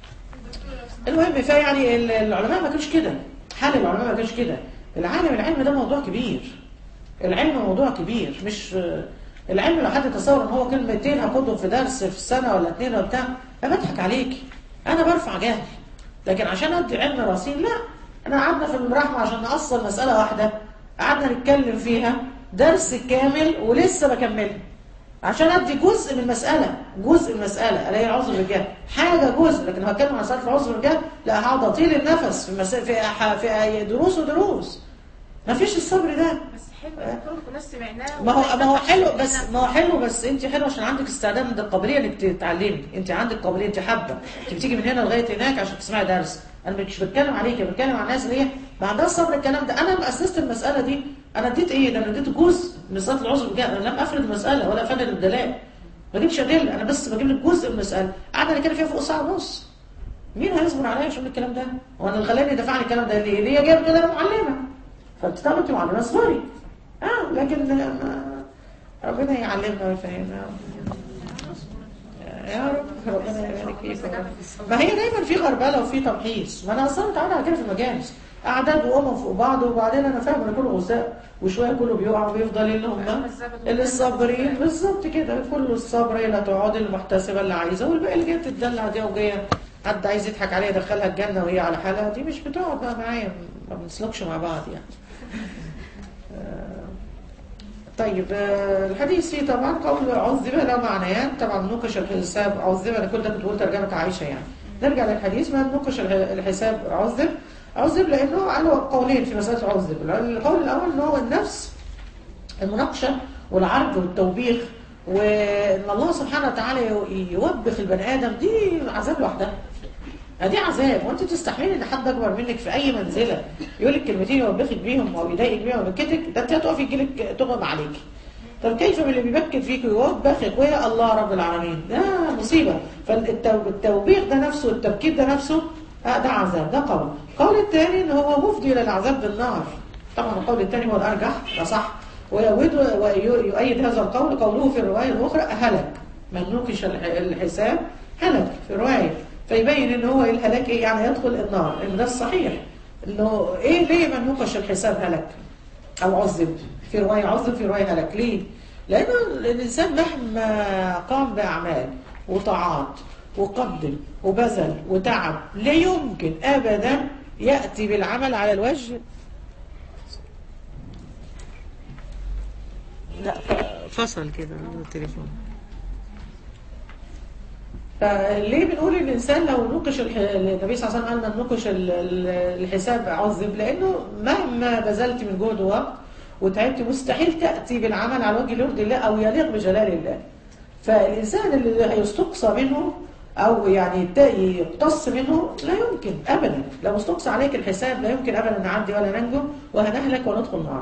Speaker 1: المهم فيعني ال- العلماء ما كانوش كده حال العلماء ما كانش كده العالم العلم ده موضوع كبير العلم موضوع كبير مش العلم لو حد تصور ان هو كلمتين هاخدهم في درس في السنه ولا اتنين ولا بتاع انا بضحك عليك انا برفع جهل لكن عشان ادي علم رصين لا انا قعدنا في الرحمه عشان نأصل مساله واحده قعدنا نتكلم فيها درس كامل ولسه بكملها عشان ادي جزء من المساله جزء من المساله اللي هي العذر بالجهل حاجه جزء لكن لو هتكلم عن مساله العذر بالجهل لا هقعد اطيل النفس في مسا... في أح... في دروس ودروس ما فيش الصبر ده
Speaker 2: بس حلو يا دكتور كنا سمعناه
Speaker 1: ما هو ما هو حلو
Speaker 2: وإحنا
Speaker 1: بس ما هو حلو بس انت حلو عشان عندك استعداد عندك قابليه انك تتعلمي انت عندك قابليه انت حابه انت بتيجي من هنا لغايه هناك عشان تسمعي درس انا مش بتكلم عليك أنا بتكلم عن الناس اللي هي ما عندهاش صبر الكلام ده انا لما اسست المساله دي انا اديت ايه ده انا اديت جزء من صلاه العذر بالجهل انا لم افرد المساله ولا افرد الدلائل ما جبتش ادله انا بس بجيب لك جزء من المساله قعدنا نتكلم فيها فوق ساعه ونص مين هيصبر عليا عشان الكلام ده؟ هو انا اللي خلاني دفعني الكلام ده ليه؟ ليه جايب كده انا معلمه فانت طب انت معلمه اصبري اه لكن ما ربنا يعلمنا ويفهمنا يا رب ربنا يبارك فيك يا رب. ما هي دايما في غربله وفي تمحيص ما انا اصلا متعود على كده في المجالس اعداد وامم فوق بعض وبعدين انا فاهم ان كله غثاء وشويه كله بيقع وبيفضل اللي هم اللي الصابرين بالظبط كده كله الصبر لا تقعد المحتسبه اللي عايزه والباقي اللي جايه تتدلع دي وجايه حد عايز يضحك عليها يدخلها الجنه وهي على حالها دي مش بتقعد بقى معايا ما بنسلكش مع بعض يعني طيب آه، الحديث فيه طبعا قول عذب له معنيان طبعا نقش الحساب عذب انا كنت كنت بقول ترجمه عائشه يعني نرجع للحديث ما نقش الح- الحساب عذب عذب لانه قالوا قولين في مساله عذب القول الاول ان هو النفس المناقشه والعرض والتوبيخ وان الله سبحانه وتعالى يوبخ البني ادم دي عذاب لوحدها ادي عذاب وانت تستحملي ان حد اكبر منك في اي منزله يقول لك كلمتين يوبخك بيهم او يضايقك بيهم ويبكتك ده انت هتقفي يجيلك تغم عليك طب كيف باللي بيبكت فيك ويوبخك ويا الله رب العالمين ده مصيبه فالتوبيخ ده نفسه والتبكيت ده نفسه آه ده عذاب ده قول القول الثاني ان هو مفضي الى العذاب بالنار طبعا القول الثاني هو الارجح ده صح ويؤيد ويؤيد هذا القول قوله في الروايه الاخرى هلك من نوقش الح- الحساب هلك في روايه فيبين ان هو الهلاك ايه يعني يدخل النار ان ده الصحيح انه ايه ليه من نوقش الحساب هلك او عذب في روايه عذب في روايه هلك ليه لان الانسان مهما قام باعمال وطاعات وقدم وبذل وتعب لا يمكن ابدا ياتي بالعمل على الوجه لا ف- فصل كده التليفون فليه بنقول الانسان لو نقش الح... النبي صلى الله عليه وسلم قال من نقش ال- ال- الحساب عذب لانه مهما بذلت من جهد ووقت وتعبت مستحيل تاتي بالعمل على وجه يرضي الله او يليق بجلال الله فالانسان اللي هيستقصى منه او يعني يت- يقتص منه لا يمكن ابدا لو استقصى عليك الحساب لا يمكن ابدا نعدي ولا ننجو وهنهلك وندخل النار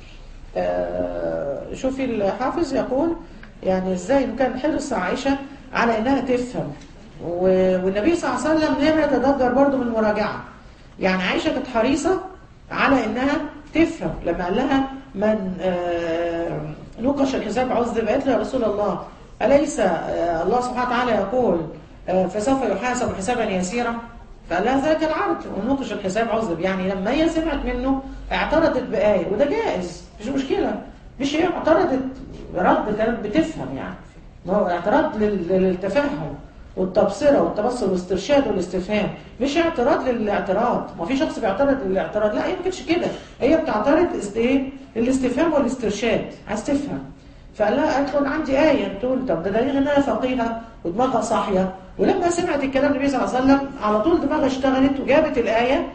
Speaker 1: آه، شوفي الحافظ يقول يعني ازاي كان حرص عائشة على انها تفهم و- والنبي صلى الله عليه وسلم لم يتضجر برضه من المراجعة يعني عائشة كانت حريصة على انها تفهم لما قال لها من آه، نقش الحساب عذب قالت له يا رسول الله أليس آه، الله سبحانه وتعالى يقول آه، فسوف يحاسب حسابا يسيرا فقال لها ذاك العرض ونقش الحساب عذب يعني لما هي سمعت منه اعترضت بآية وده جائز مش مشكلة مش هي اعترضت رد كانت بتفهم يعني ما هو اعتراض لل- للتفهم والتبصرة والتبصر والاسترشاد والاستفهام مش اعتراض للاعتراض ما في شخص بيعترض للاعتراض لا هي ما كانتش كده هي بتعترض است- ايه الاستفهام والاسترشاد عايز تفهم فقال لها قالت له أنا عندي آية بتقول طب ده دليل انها فقيهة ودماغها صاحية ولما سمعت الكلام النبي صلى الله عليه وسلم على طول دماغها اشتغلت وجابت الآية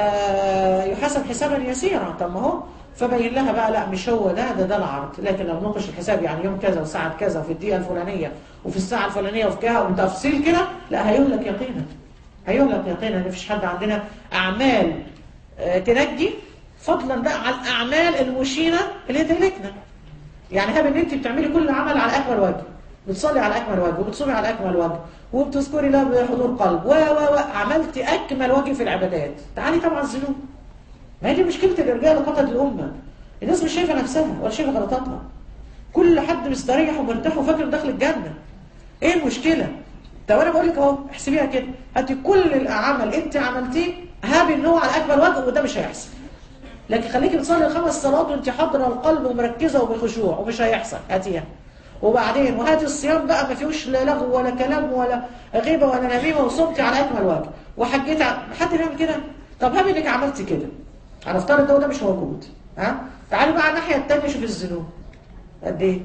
Speaker 1: آه يحاسب حسابا يسيرا طب ما هو فبين لها بقى لا مش هو ده ده ده العرض لكن لو نقش الحساب يعني يوم كذا وساعة كذا وفي الدقيقة الفلانية وفي الساعة الفلانية وفي كذا وتفصيل كده لا هيهلك يقينا هيهلك يقينا مفيش حد عندنا أعمال آه تنجي فضلا بقى على الأعمال المشينة اللي تهلكنا يعني هاب ان انت بتعملي كل عمل على اكمل وجه بتصلي على اكمل وجه وبتصومي على اكمل وجه وبتذكري الله بحضور قلب و و و عملتي اكمل وجه في العبادات تعالي طبعا الذنوب ما هي دي مشكله الارجاء اللي قتلت الامه الناس مش شايفه نفسها ولا شايفه غلطاتها كل حد مستريح ومرتاح وفاكر داخل الجنه ايه المشكله طب انا بقول لك اهو احسبيها كده هاتي كل العمل انت عملتيه هابي ان هو على اكمل وجه وده مش هيحصل لكن خليكي بتصلي الخمس صلوات وانت حاضره القلب ومركزه وبخشوع ومش هيحصل هاتيها وبعدين وهاتي الصيام بقى ما فيهوش لا لغو ولا كلام ولا غيبه ولا نميمه وصمتي على اكمل وجه وحجيت ع- حد بيعمل كده طب هابي انك عملتي كده هنفترض ده وده مش موجود ها تعالي بقى على الناحيه الثانيه شوف الذنوب قد ايه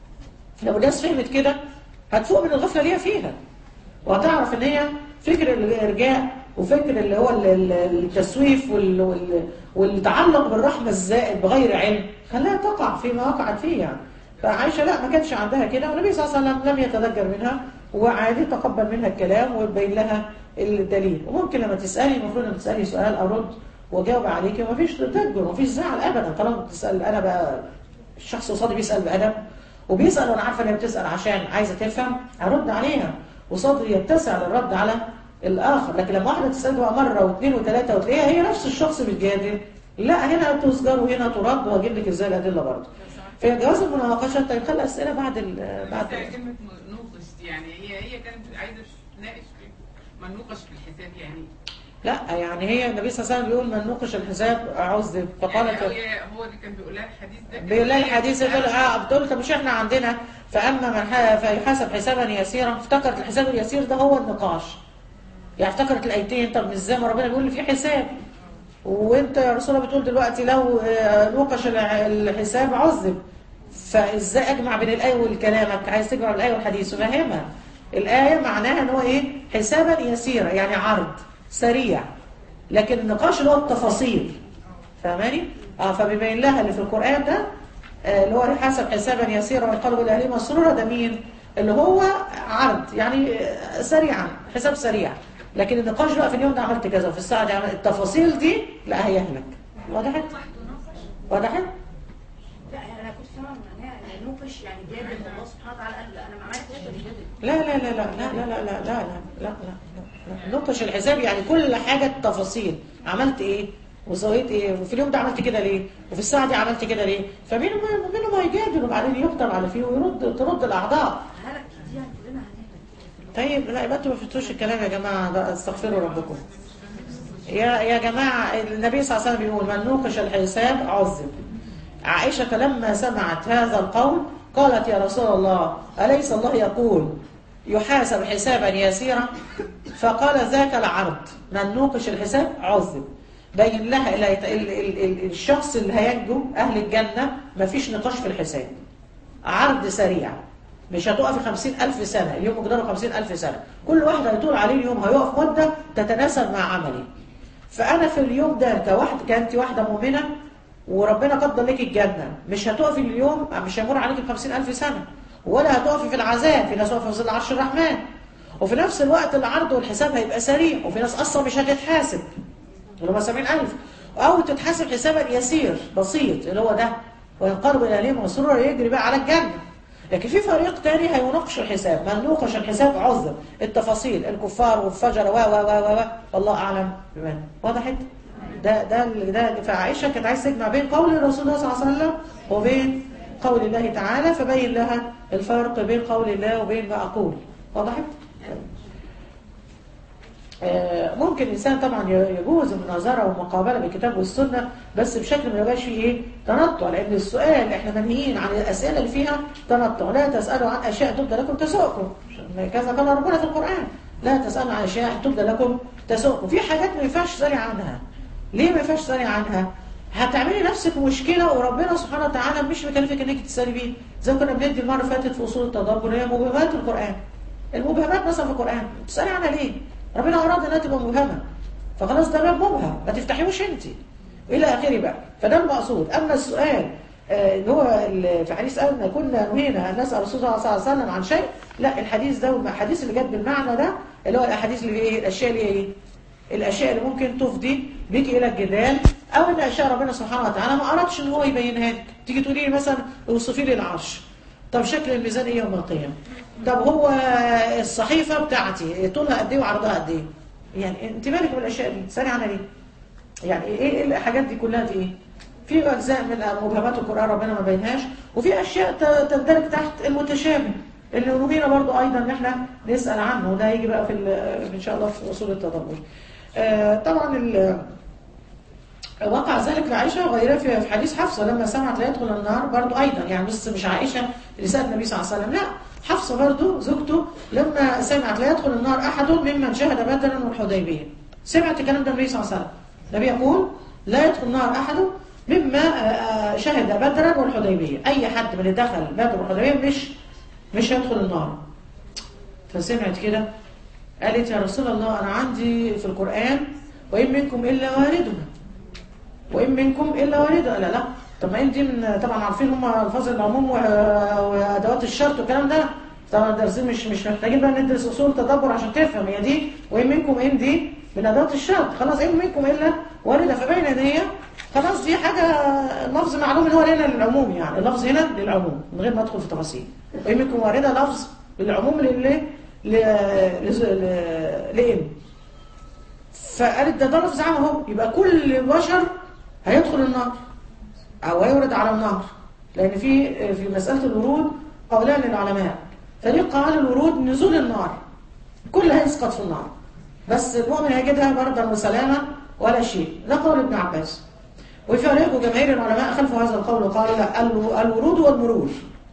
Speaker 1: لو الناس فهمت كده هتفوق من الغفله اللي هي فيها وهتعرف ان هي فكر الارجاء وفكر اللي هو ال- ال- التسويف وال- وال- والتعلق بالرحمه الزائد بغير علم خلاها تقع فيما وقعت فيه يعني فعائشه لا ما كانش عندها كده والنبي صلى الله عليه وسلم لم يتذكر منها وعادي تقبل منها الكلام ويبين لها الدليل وممكن لما تسالي المفروض لما تسالي سؤال ارد واجاوب عليك ومفيش تدبر ومفيش زعل ابدا طالما بتسال انا بقى الشخص قصادي بيسال بادب وبيسال وانا عارفه ان هي بتسال عشان عايزه تفهم هرد عليها وصدري يتسع للرد على الاخر لكن لما واحده تسال بقى مره واثنين وثلاثه وتلاقيها هي نفس الشخص بتجادل لا هنا تسجر وهنا ترد واجيب لك ازاي الادله برضه في جواز المناقشه طيب خلي اسئله بعد ال بعد
Speaker 3: بس كلمة نوقش دي يعني هي هي كانت عايزة تناقش في ما نوقش في الحساب يعني
Speaker 1: لا يعني هي النبي صلى الله عليه وسلم بيقول من نوقش الحساب عذب فقالت
Speaker 3: يعني هي- هو اللي كان بيقول لها الحديث ده
Speaker 1: بيقول لها الحديث يقول اه بتقول طب مش احنا عندنا فاما من ح- فيحاسب حسابا يسيرا افتكرت الحساب اليسير ده هو النقاش يعني افتكرت الايتين طب مش زي ما ربنا بيقول لي في حساب وانت يا رسول الله بتقول دلوقتي لو آه، نوقش الع- الحساب عذب فازاي اجمع بين الايه والكلامك عايز تجمع بين الايه والحديث فاهمها الايه معناها ان هو ايه حسابا يسيرا يعني عرض سريع لكن النقاش اللي هو التفاصيل فاهماني اه فبيبين لها اللي في القران ده آه، اللي هو يحاسب حسابا يسيرا ويقلب الاهلي مسرورا ده مين اللي هو عرض يعني آه، سريعا حساب سريع لكن النقاش بقى في اليوم ده عملت كذا وفي الساعه دي عملت التفاصيل دي لا هيهلك وضحت وضحت
Speaker 4: لا انا كنت سامعه معناها ان نوقش يعني جادل الله سبحانه وتعالى قال لا انا ما عملتش كده جادل
Speaker 1: لا لا لا لا لا لا لا لا لا لا لا لا نقش الحساب يعني كل حاجة التفاصيل عملت ايه وسويت ايه وفي اليوم ده عملت كده ليه وفي الساعة دي عملت كده ليه فمين ما منهم هيجادل وبعدين يقدر على فيه ويرد ترد الأعضاء
Speaker 4: هلك دي يعني كلنا هنهلك
Speaker 1: طيب لا يبقى انتوا ما فهمتوش الكلام يا جماعة ده استغفروا ربكم يا يا جماعة النبي صلى الله عليه وسلم بيقول من نوقش الحساب عذب عائشة لما سمعت هذا القول قالت يا رسول الله أليس الله يقول يحاسب حسابا يسيرا فقال ذاك العرض من نوقش الحساب عذب بين لها ال- ال- ال- ال- الشخص اللي هينجو أهل الجنة مفيش نقاش في الحساب عرض سريع مش هتقفي خمسين ألف سنة اليوم مقداره خمسين ألف سنة كل واحد هيطول عليه اليوم هيقف مدة تتناسب مع عملي فأنا في اليوم ده كواحد كأنت واحدة مؤمنة وربنا قدر لك الجنة مش هتقفي اليوم مش هيمر عليك بخمسين ألف سنة ولا هتقفي في العذاب في ناس واقفة في ظل عرش الرحمن وفي نفس الوقت العرض والحساب هيبقى سريع وفي ناس أصلا مش هتتحاسب اللي هم 70000 أو تتحاسب حسابا يسير بسيط اللي هو ده وينقلب إلى أهلهم مسرورا يجري بقى على الجنة لكن في فريق تاني هيناقش الحساب من نوقش الحساب عذر التفاصيل الكفار والفجر و و و و والله أعلم بمن وضحت ده ده ده فعائشة كانت عايزة تجمع بين قول الرسول الله صلى الله عليه وسلم وبين قول الله تعالى فبين لها الفرق بين قول الله وبين ما أقول وضحت؟ آه، ممكن الإنسان طبعا يجوز المناظرة والمقابلة بالكتاب والسنة بس بشكل ما يبقاش فيه إيه تنطع لأن السؤال إحنا منهيين عن الأسئلة اللي فيها تنطع لا تسألوا عن أشياء تبدأ لكم تسؤكم كذا قال ربنا في القرآن لا تسألوا عن أشياء تبدأ لكم تسؤكم في حاجات ما ينفعش تسألي عنها ليه ما ينفعش تسألي عنها؟ هتعملي نفسك مشكلة وربنا سبحانه وتعالى مش مكلفك انك تسألي بيه زي ما كنا بندي المرة اللي فاتت في أصول التدبر هي مبهمات القرآن المبهمات مثلا في القرآن تسألي عنها ليه؟ ربنا أراد انها تبقى مبهمة فخلاص ده باب مبهم ما تفتحيهوش انت الى اخره بقى فده المقصود اما السؤال آه، اللي هو ال- في حديث قالنا كنا نهينا ان نسال الرسول صلى الله عليه وسلم عن شيء لا الحديث ده والحديث اللي جت بالمعنى ده اللي هو الاحاديث اللي هي ايه الاشياء اللي هي ايه الاشياء اللي ممكن تفضي بك الى الجدال او ان اشياء ربنا سبحانه وتعالى ما ارادش ان هو يبينها لك تيجي تقولي لي مثلا اوصفي لي العرش طب شكل الميزان ايه يوم القيامه طب هو الصحيفه بتاعتي طولها قد ايه وعرضها قد ايه يعني انت مالك بالاشياء دي تسالي عنها ليه يعني ايه ايه الحاجات دي كلها دي ايه في اجزاء من مبهمات القران ربنا ما بينهاش وفي اشياء ت- تندرج تحت المتشابه اللي نهينا برضو ايضا ان احنا نسال عنه وده هيجي بقى في ال- ان شاء الله في اصول التدبر آه، طبعا ال- وقع ذلك لعائشة وغيرها في في حديث حفصة لما سمعت لا يدخل النار برضو أيضا يعني بس مش عائشة اللي سألت النبي صلى الله عليه وسلم لا حفصة برضو زوجته لما سمعت لا يدخل النار أحد ممن شهد بدرا والحديبية سمعت الكلام ده النبي صلى الله عليه وسلم النبي يقول لا يدخل النار أحد مما آه، آه، شهد بدرا والحديبية أي حد من اللي دخل بدر والحديبية مش مش هيدخل النار فسمعت كده قالت يا رسول الله أنا عندي في القرآن وإن منكم إلا واردها وإن منكم إلا واردها لا لا طب ما انت من طبعا عارفين هم الفاظ العموم و- وادوات الشرط والكلام ده طبعا دارسين مش مش محتاجين بقى ندرس اصول تدبر عشان تفهم هي دي وإن منكم إن دي من ادوات الشرط خلاص إن منكم إلا واردها فبين ان هي خلاص دي حاجه لفظ معلوم ان هو هنا للعموم يعني اللفظ هنا للعموم من غير ما ادخل في تفاصيل وإن منكم واردها لفظ للعموم لل ل ل لإن فقالت ده ده لفظ عام اهو يبقى كل بشر هيدخل النار او هيورد على النار لان في في مساله الورود قولان للعلماء فريق قال الورود نزول النار كل هيسقط في النار بس المؤمن هيجدها بردا وسلاما ولا شيء ده قول ابن عباس وفريق جماهير العلماء خلفوا هذا القول وقالوا لا الو- الورود والمرور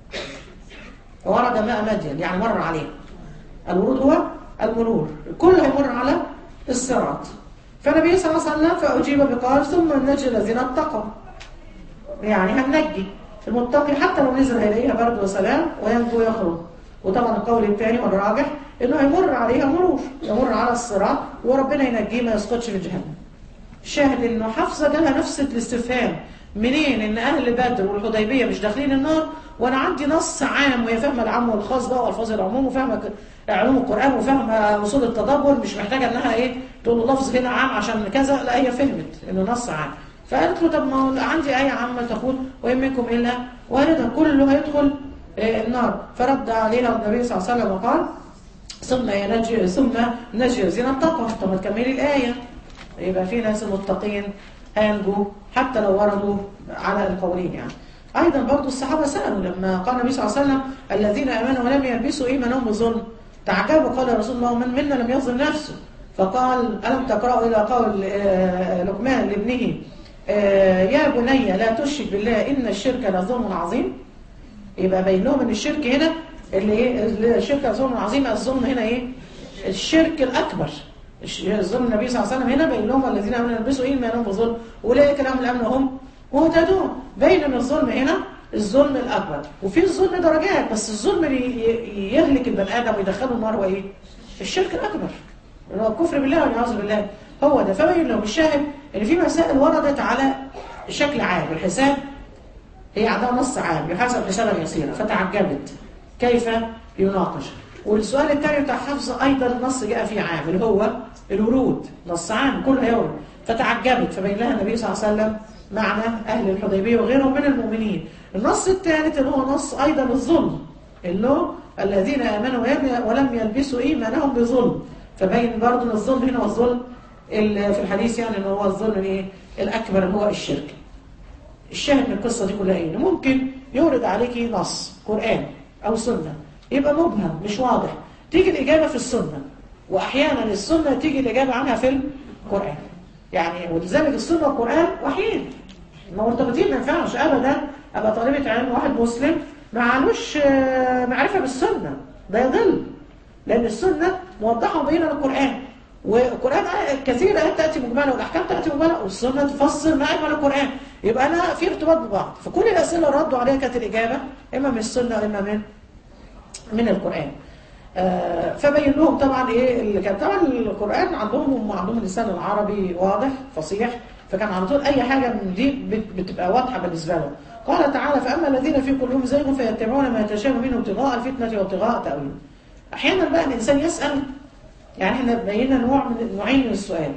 Speaker 1: ورد ماء مدين يعني مر عليه الورود هو المرور الكل هيمر على الصراط فالنبي صلى الله عليه وسلم فأجيب بقال ثم النجي الذين اتقوا يعني هننجي المتقي حتى لو نزل هيلاقيها برد وسلام وينجو ويخرج وطبعا القول الثاني والراجح انه هيمر عليها مرور يمر على الصراط وربنا ينجيه ما يسقطش في جهنم شاهد انه حفصه جالها نفس الاستفهام منين ان اهل بدر والحديبيه مش داخلين النار وانا عندي نص عام وهي فاهمه العام والخاص بقى والفاظ العموم وفاهمه ك- علوم القران وفاهمه اصول التدبر مش محتاجه انها ايه تقول له لفظ هنا عام عشان كذا لا هي فهمت انه نص عام فقالت له طب ما هو عندي ايه عامه تقول وان منكم الا واردها كله هيدخل آه، النار فرد عليها النبي صلى الله عليه وسلم وقال ثم ينجي ثم نجي الذين اتقوا طب ما تكملي الايه يبقى في ناس المتقين هينجوا حتى لو وردوا على القولين يعني ايضا برضو الصحابه سالوا لما قال النبي صلى الله عليه وسلم الذين امنوا ولم يلبسوا ايمانهم بظلم تعجبوا قال رسول الله من منا لم يظلم نفسه فقال الم تقرأوا الى قول آه، لقمان لابنه آه، يا بني لا تشرك بالله ان الشرك لظلم عظيم يبقى باين لهم ان الشرك هنا اللي ايه اللي الشرك ظلم عظيم الظلم هنا ايه الشرك الاكبر الش- ظلم النبي صلى الله عليه وسلم هنا بين لهم الذين امنوا يلبسوا ايمانهم بظلم اولئك لهم الامن وهم مهتدون بين ان الظلم هنا الظلم الاكبر وفي الظلم درجات بس الظلم اللي ي- يهلك البني ادم ويدخله النار هو ايه الشرك الاكبر اللي هو الكفر بالله والعياذ بالله هو ده فبين لهم الشاهد ان في مسائل وردت على شكل عام الحساب هي عندها نص عام يحاسب حسابا يسيرا فتعجبت كيف يناقش والسؤال الثاني بتاع حفظ ايضا النص جاء فيه عام اللي هو الورود نص عام كلها يورد فتعجبت فبين لها النبي صلى الله عليه وسلم معنى اهل الحديبيه وغيرهم من المؤمنين النص الثالث اللي هو نص ايضا الظلم اللي هو الذين امنوا ولم- ولم يلبسوا ايمانهم بظلم فبين برضه ان الظلم هنا والظلم ال- في الحديث يعني ان هو الظلم الايه الاكبر هو الشرك الشاهد من القصة دي كلها ايه؟ إن ممكن يورد عليكي نص قرآن أو سنة يبقى مبهم مش واضح تيجي الإجابة في السنة وأحيانا السنة تيجي الإجابة عنها في القرآن يعني ولذلك السنة والقرآن وحيين مرتبطين ما ينفعش أبدا أبقى طالبة علم واحد مسلم ما علوش آه، معرفة بالسنة ده يضل لأن السنة موضحة بين القرآن والقرآن كثير آيات تأتي مجملة والأحكام تأتي مجملة والسنة تفسر ما أجمل القرآن يبقى أنا في ارتباط ببعض فكل الأسئلة اللي ردوا عليها كانت الإجابة إما من السنة وإما من من القرآن آه، فبين لهم طبعا ايه اللي كان طبعا القرآن عندهم هم عندهم اللسان العربي واضح فصيح فكان على طول اي حاجة من دي بت- بتبقى واضحة بالنسبة لهم قال تعالى فأما الذين في قلوبهم زيغ فيتبعون ما يتشابه منه ابتغاء الفتنة وابتغاء تأويله أحيانا بقى الإنسان يسأل يعني احنا بينا نوع من نوعين من السؤال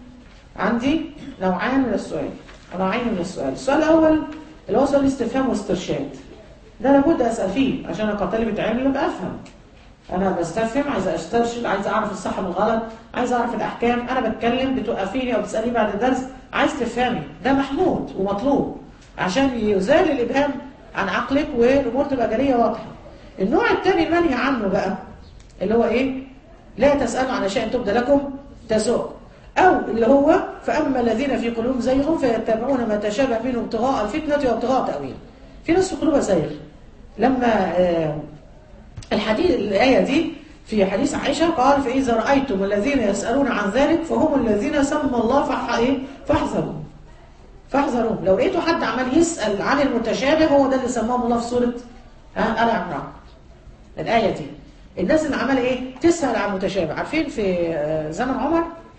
Speaker 1: عندي نوعان من السؤال نوعين من السؤال السؤال الأول اللي هو سؤال استفهام واسترشاد ده لابد أسأل فيه عشان أنا كطالبة علم ابقى أفهم أنا بستفهم عايز أسترشد عايز أعرف الصح من الغلط عايز أعرف الأحكام أنا بتكلم بتوقفيني أو بتسألني بعد الدرس عايز تفهمي ده محمود ومطلوب عشان يزال الإبهام عن عقلك والأمور تبقى جرية واضحة النوع الثاني المنهي عنه بقى اللي هو إيه لا تسألوا عن أشياء تبدى لكم تسوء أو اللي هو فأما الذين في قلوبهم زيغ فيتبعون ما تشابه منه ابتغاء الفتنة وابتغاء تأويل في ناس في قلوبها زيغ لما آه الحديث الآية دي في حديث عائشة قال فإذا رأيتم الذين يسألون عن ذلك فهم الذين سمى الله فح إيه؟ فاحذروا فاحذروا لو لقيتوا حد عمال يسأل عن المتشابه هو ده اللي سماه الله في سورة ها آل عمران الآية دي الناس اللي عمالة إيه تسأل عن المتشابه عارفين في آه، زمن عمر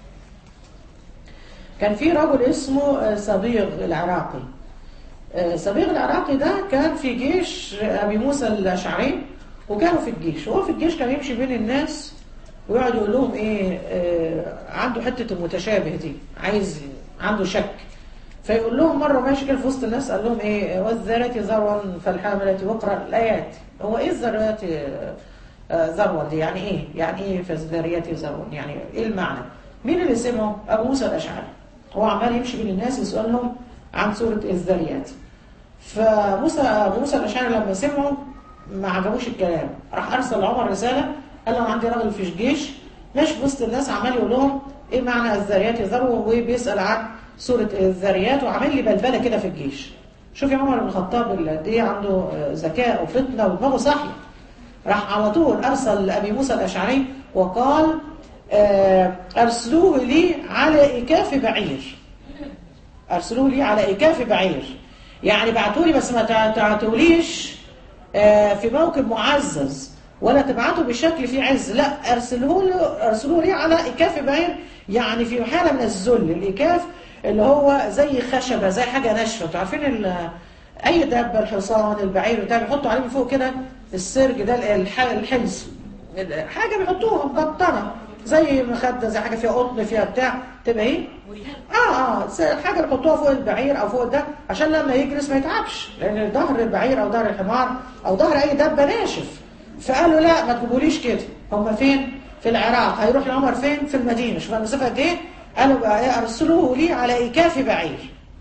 Speaker 1: كان في رجل اسمه آه، صبيغ العراقي آه، صبيغ العراقي ده كان في جيش أبي موسى الأشعري وكانوا في الجيش وهو في الجيش كان يمشي بين الناس ويقعد يقول لهم ايه آه عنده حتة المتشابه دي عايز عنده شك فيقول لهم مرة ماشي كده في وسط الناس قال لهم ايه والذرات ذروا فالحاملات وقرا الآيات هو ايه الذرات آه، ذروا دي يعني ايه يعني ايه فالذريات ذروا يعني ايه المعنى مين اللي سمعه ابو موسى الاشعري هو عمال يمشي بين الناس يسألهم عن سورة الذريات فموسى ابو موسى الاشعري لما سمعوا ما عجبوش الكلام راح ارسل عمر رساله قال له عندي راجل في الجيش ماشي في وسط الناس عمال يقول لهم ايه معنى الذريات يذروا وبيسال عن سوره الذريات وعامل لي بلبله كده في الجيش شوف يا عمر بن الخطاب اللي قد ايه عنده آه، ذكاء وفطنه ودماغه صاحيه راح على طول ارسل لابي موسى الاشعري وقال آه، ارسلوه لي على اكاف بعير ارسلوه لي على اكاف بعير يعني بعتوا لي بس ما تعتوليش آه، في موكب معزز ولا تبعته بشكل فيه عز لا ارسلوه له ارسلوه لي على اكاف بعير يعني في حاله من الذل الاكاف اللي هو زي خشبه زي حاجه ناشفه انتوا عارفين ال- اي دابه الحصان البعير بتاع بيحطوا عليه من فوق كده السرج ده الح- الحلز حاجه بيحطوها مبطنه زي مخده زي حاجه فيها قطن فيها بتاع تبقى ايه اه اه س- حاجه بيحطوها فوق البعير او فوق ده عشان لما يجلس ما يتعبش لان ظهر البعير او ظهر الحمار او ظهر اي دابه ناشف فقالوا لا ما تجيبوليش كده هم فين في العراق هيروح العمر فين في المدينه شوف المسافه قد ايه قالوا بقى إيه؟ ارسلوه لي على اكاف بعير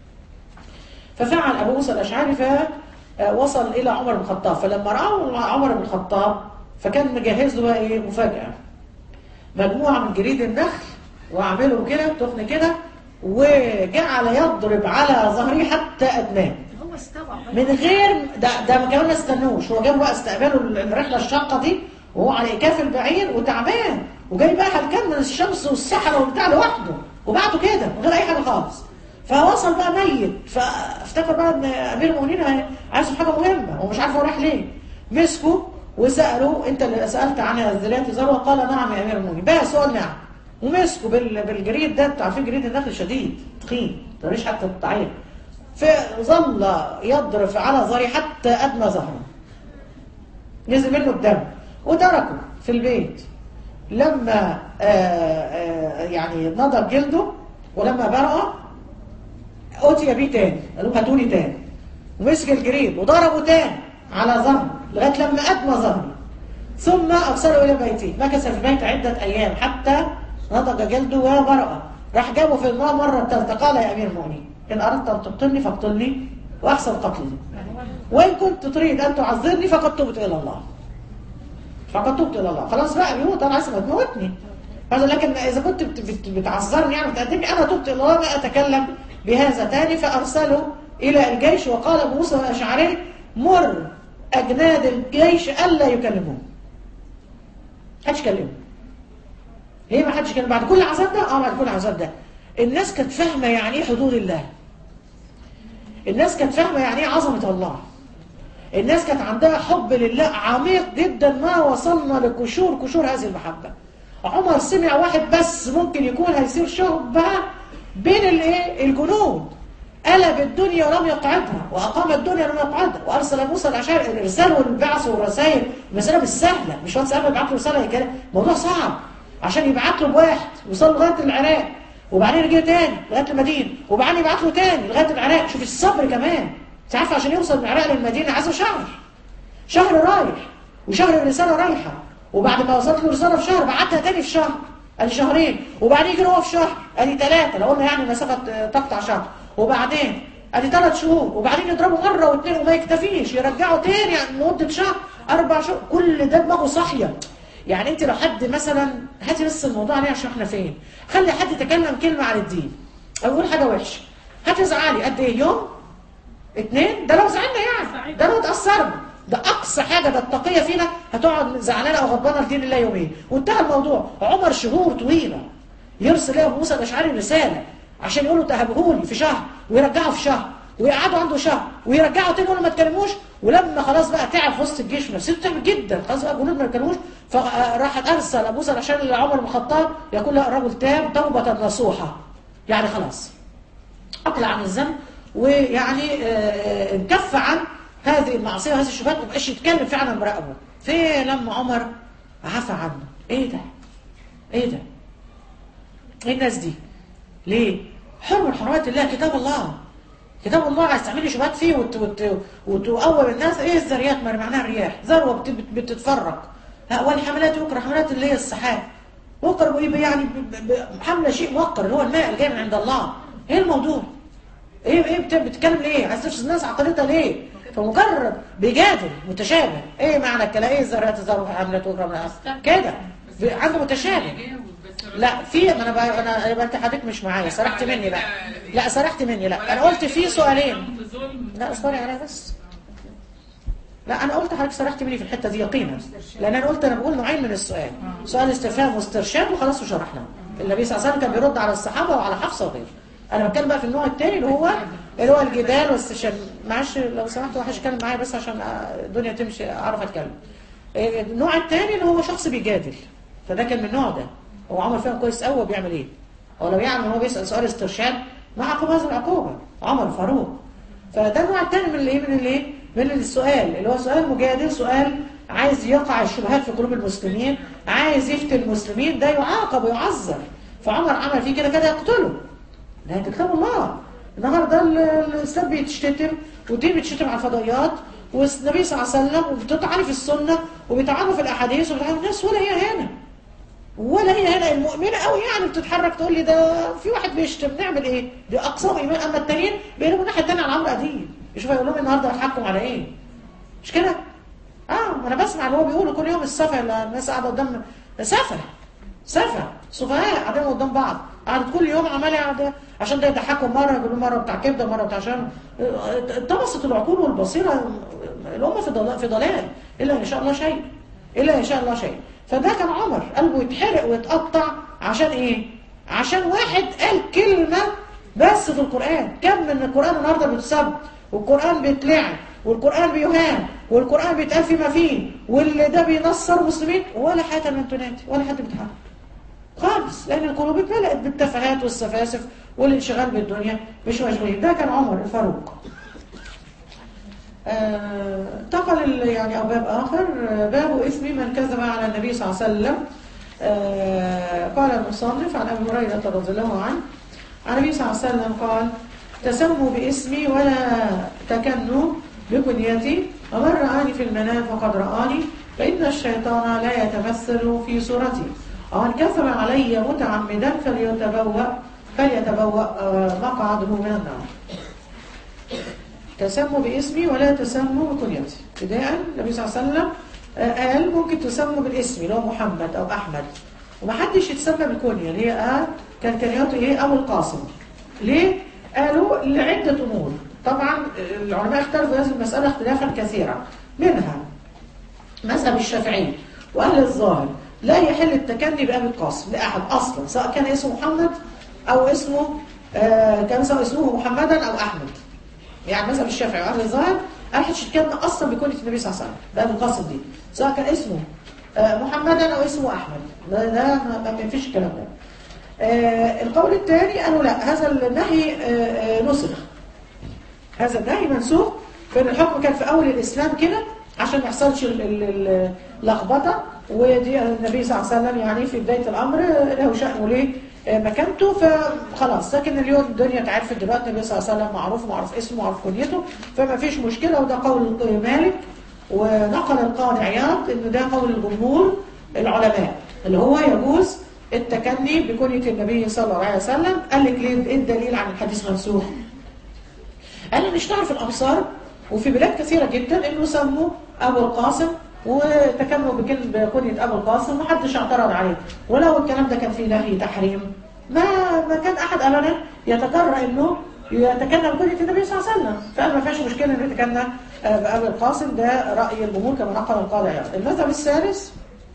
Speaker 1: ففعل ابو موسى الاشعري فوصل الى عمر بن الخطاب فلما راى عمر بن الخطاب فكان مجهز له بقى ايه مفاجاه مجموعه من جريد النخل وعملهم كده تخن كده وجعل يضرب على ظهره حتى ادناه
Speaker 2: هو استوعب
Speaker 1: من غير ده ده كمان ما استنوش هو جاب بقى استقباله الرحله الشاقه دي وهو على اكاف البعير وتعبان وجاي بقى هلكان من الشمس والصحراء وبتاع لوحده وبعته كده من غير اي حاجه خالص فوصل بقى ميت فافتكر بقى ان امير المؤمنين عايز حاجه مهمه ومش عارف هو رايح ليه مسكوا وسالوا انت اللي سالت عن ذريات ذروه قال نعم يا امير المؤمنين بقى سؤال نعم ومسكوا بال- بالجريد ده انتوا عارفين جريد النخل شديد تخين ملوش حتى التعير فظل يضرب على ظهري حتى ادنى ظهره نزل منه الدم وتركه في البيت لما آه، آه، يعني نضج جلده ولما برأ أتي بيه تاني قالوا هاتوا لي تاني ومسك الجريد وضربه تاني على ظهره لغايه لما أدمى ظهره ثم أرسله إلى بيته مكث في البيت عدة أيام حتى نضج جلده وبرأ راح جابه في الماء مرة ثالثة قال يا أمير المؤمنين إن أردت أن تقتلني فاقتلني وأحسن قتلي وإن كنت تريد أن تعذرني فقد تبت إلى الله فقد تبت الى الله خلاص بقى بيموت انا عايز تموتني هذا لكن اذا كنت بت- بت- بتعذرني يعني بتقدمني انا تبت الى الله ما اتكلم بهذا تاني فارسله الى الجيش وقال ابو موسى الاشعري مر اجناد الجيش الا يكلمون حدش كلمه ليه ما حدش كلمه بعد كل عذاب ده اه بعد كل عذاب ده الناس كانت فاهمه يعني ايه حدود الله الناس كانت فاهمه يعني ايه عظمه الله الناس كانت عندها حب لله عميق جدا ما وصلنا لقشور قشور هذه المحبة عمر سمع واحد بس ممكن يكون هيصير شهبة بين الايه الجنود قلب الدنيا ولم يقعدها واقام الدنيا ولم يقعدها وارسل موسى الاشعري الارسال والبعث والرسائل المساله مش سهله مش وقت سهل يبعت له رساله كده موضوع صعب عشان يبعت له بواحد يوصل لغايه العراق وبعدين يرجع تاني لغايه المدينه وبعدين يبعت له تاني لغايه العراق شوف الصبر كمان انت عارف عشان يوصل من العراق للمدينه عايزه شهر شهر رايح وشهر الرساله رايحه وبعد ما وصلت له الرساله في شهر بعتها تاني في شهر ادي شهرين وبعدين يجي هو في شهر ادي ثلاثه لو قلنا يعني المسافه ت- تقطع شهر وبعدين ادي ثلاث شهور وبعدين يضربوا مره واثنين وما يكتفيش يرجعوا تاني يعني لمده شهر اربع شهور كل ده دماغه صاحيه يعني انت لو حد مثلا هاتي بس الموضوع عليه عشان احنا فين خلي حد يتكلم كلمه عن الدين او يقول حاجه وحشه هتزعلي قد ايه يوم اتنين ده لو زعلنا يعني ده لو اتأثرنا ده أقصى حاجة ده التقية فينا هتقعد زعلانة أو غضبانة لدين الله يومين وانتهى الموضوع عمر شهور طويلة يرسل لأبو موسى الأشعري رسالة عشان يقولوا تهبهولي في شهر ويرجعوا في شهر ويقعدوا عنده شهر ويرجعوا تاني يقولوا ما تكلموش ولما خلاص بقى تعب في وسط الجيش ونفسيته تعب جدا خلاص بقى الجنود ما يتكلموش فراح ارسل ابو موسى الاشعري لعمر بن الخطاب يقول لا الرجل تاب توبه نصوحه يعني خلاص أقلع عن الذنب ويعني آه، انكف عن هذه المعصية وهذه الشبهات ما بقاش يتكلم فعلا براقبه في لما عمر عفى عنه ايه ده ايه ده ايه الناس دي ليه حرم من حرمات الله كتاب الله كتاب الله عايز تعملي شبهات فيه وت... وت... وتقوم الناس ايه الذريات ما معناها الرياح ذروه بت... بت... بتتفرق ها، والحملات يكره حملات اللي هي السحاب وقر ويبقى يعني ب... ب... حمله شيء موقر اللي هو الماء اللي جاي من عند الله ايه الموضوع ايه ايه بت- بتتكلم ليه عايز تفسد الناس عقيدتها ليه فمجرد بيجادل متشابه ايه معنى الكلام ايه الذرات الذره حملات وكره من الأصل؟ كده ب- عنده متشابه لا في ما انا بقى انا يبقى انت حضرتك مش معايا سرحت مني لا لا سرحت مني لا انا قلت في سؤالين لا اصبري عليا بس لا انا قلت حضرتك سرحت مني في الحته دي يقينا لان انا قلت انا بقول نوعين من السؤال سؤال استفهام واسترشاد وخلاص وشرحناه النبي صلى الله عليه وسلم كان بيرد على الصحابه وعلى حفصه وغيره انا بتكلم بقى في النوع الثاني اللي هو اللي هو الجدال والاستشهاد معلش لو سمحت واحد يتكلم معايا بس عشان الدنيا تمشي اعرف اتكلم إيه، النوع الثاني اللي هو شخص بيجادل فده كان من النوع ده هو عمر فاهم كويس قوي هو بيعمل ايه هو لو يعلم ان هو بيسال سؤال استرشاد ما عقب هذه العقوبه عمر فاروق فده النوع الثاني من الايه من الايه من السؤال اللي هو سؤال مجادل سؤال عايز يقع الشبهات في قلوب المسلمين عايز يفتي المسلمين ده يعاقب ويعذر فعمر عمل فيه كده كده يقتله ده كتاب الله النهارده ال- الاسلام بيتشتم والدين بيتشتم على الفضائيات والنبي صلى الله عليه وسلم وبتطعن في السنه وبيطعنوا في الاحاديث وبيطعنوا الناس ولا هي هنا ولا هي هنا المؤمنه قوي يعني بتتحرك تقول لي ده في واحد بيشتم نعمل ايه؟ دي اقسام ايمان اما التانيين بيقلبوا الناحيه الثانيه على عمرو اديب يشوف هيقول لهم النهارده هتحكم على ايه؟ مش كده؟ اه انا بسمع اللي هو بيقوله كل يوم السفه اللي الناس قاعده قدام سفه سفه سفهاء قاعدين قدام بعض قعدت كل يوم عماله قاعده عشان ده يضحكوا مره يقولوا مره بتاع كبده مره بتاع عشان اتطمست العقول والبصيره الامه في ضلال في ضلال الا ان شاء الله شيء الا ان شاء الله شيء فده كان عمر قلبه يتحرق ويتقطع عشان ايه عشان واحد قال كلمه بس في القرآن كم من القرآن النهارده بيتسب والقرآن بيتلعن والقرآن بيهان والقرآن بيتقال فيما فيه واللي ده بينصر المسلمين ولا حاجة من تنادي ولا حد بيتحرك خالص لأن القلوب اتملأت بالتفاهات والسفاسف والانشغال بالدنيا مش مشغولين ده كان عمر الفاروق آه، انتقل ال- يعني أو باب آخر آه، باب اسم من كذب على النبي صلى الله عليه وسلم آه، قال المصنف عن أبي هريرة رضي الله عنه عن النبي صلى الله عليه وسلم قال تسموا باسمي ولا تكنوا بكنيتي ومن رآني في المنام فقد رآني فإن الشيطان لا يتمثل في صورتي ومن كذب علي متعمدا فليتبوأ فليتبوأ آه، مقعده من النار تسموا باسمي ولا تسموا بكنيتي ابتداء النبي صلى الله عليه وسلم آه، قال ممكن تسموا بالاسم اللي هو محمد او احمد ومحدش يتسمى بالكنيه اللي هي آه كان كنيته ايه ابو القاسم ليه قالوا لعده امور طبعا آه، العلماء اختلفوا في هذه المساله اختلافا كثيرا منها مذهب الشافعي واهل الظاهر لا يحل التكني بابي القاسم لاحد اصلا سواء كان اسمه محمد او اسمه آه كان سواء اسمه محمدا او احمد يعني مذهب الشافعي واهل الظاهر احدش يتكلم اصلا بكنيه النبي صلى الله عليه وسلم بابي القاسم دي سواء كان اسمه آه محمدا او اسمه احمد ده, ده ما ما فيش الكلام ده آه القول الثاني قالوا لا هذا النهي آه آه نسخ هذا النهي منسوخ فان الحكم كان في اول الاسلام كده عشان ما يحصلش ال- ال- اللخبطه ودي النبي صلى الله عليه وسلم يعني في بدايه الامر له شأنه ليه آه، مكانته فخلاص لكن اليوم الدنيا اتعرفت دلوقتي النبي صلى الله عليه وسلم معروف معروف اسمه معروف كنيته فما فيش مشكله وده قول مالك ونقل القاضي عياض ان ده قول الجمهور العلماء اللي هو يجوز التكني بكنيه النبي صلى الله عليه وسلم قال لك ليه ايه الدليل عن الحديث منسوخ قال ان اشتهر في الامصار وفي بلاد كثيره جدا انه سموا ابو القاسم وتكلموا بكلمه بكنيه ابو القاسم محدش اعترض عليه ولو الكلام ده كان فيه نهي تحريم ما ما كان احد ابدا يتجرأ انه يتكلم بكنيه النبي صلى الله عليه وسلم فما فيش مشكله انه يتكلم آه، بابو القاسم ده راي الجمهور كما نقل القاضي عياض المذهب الثالث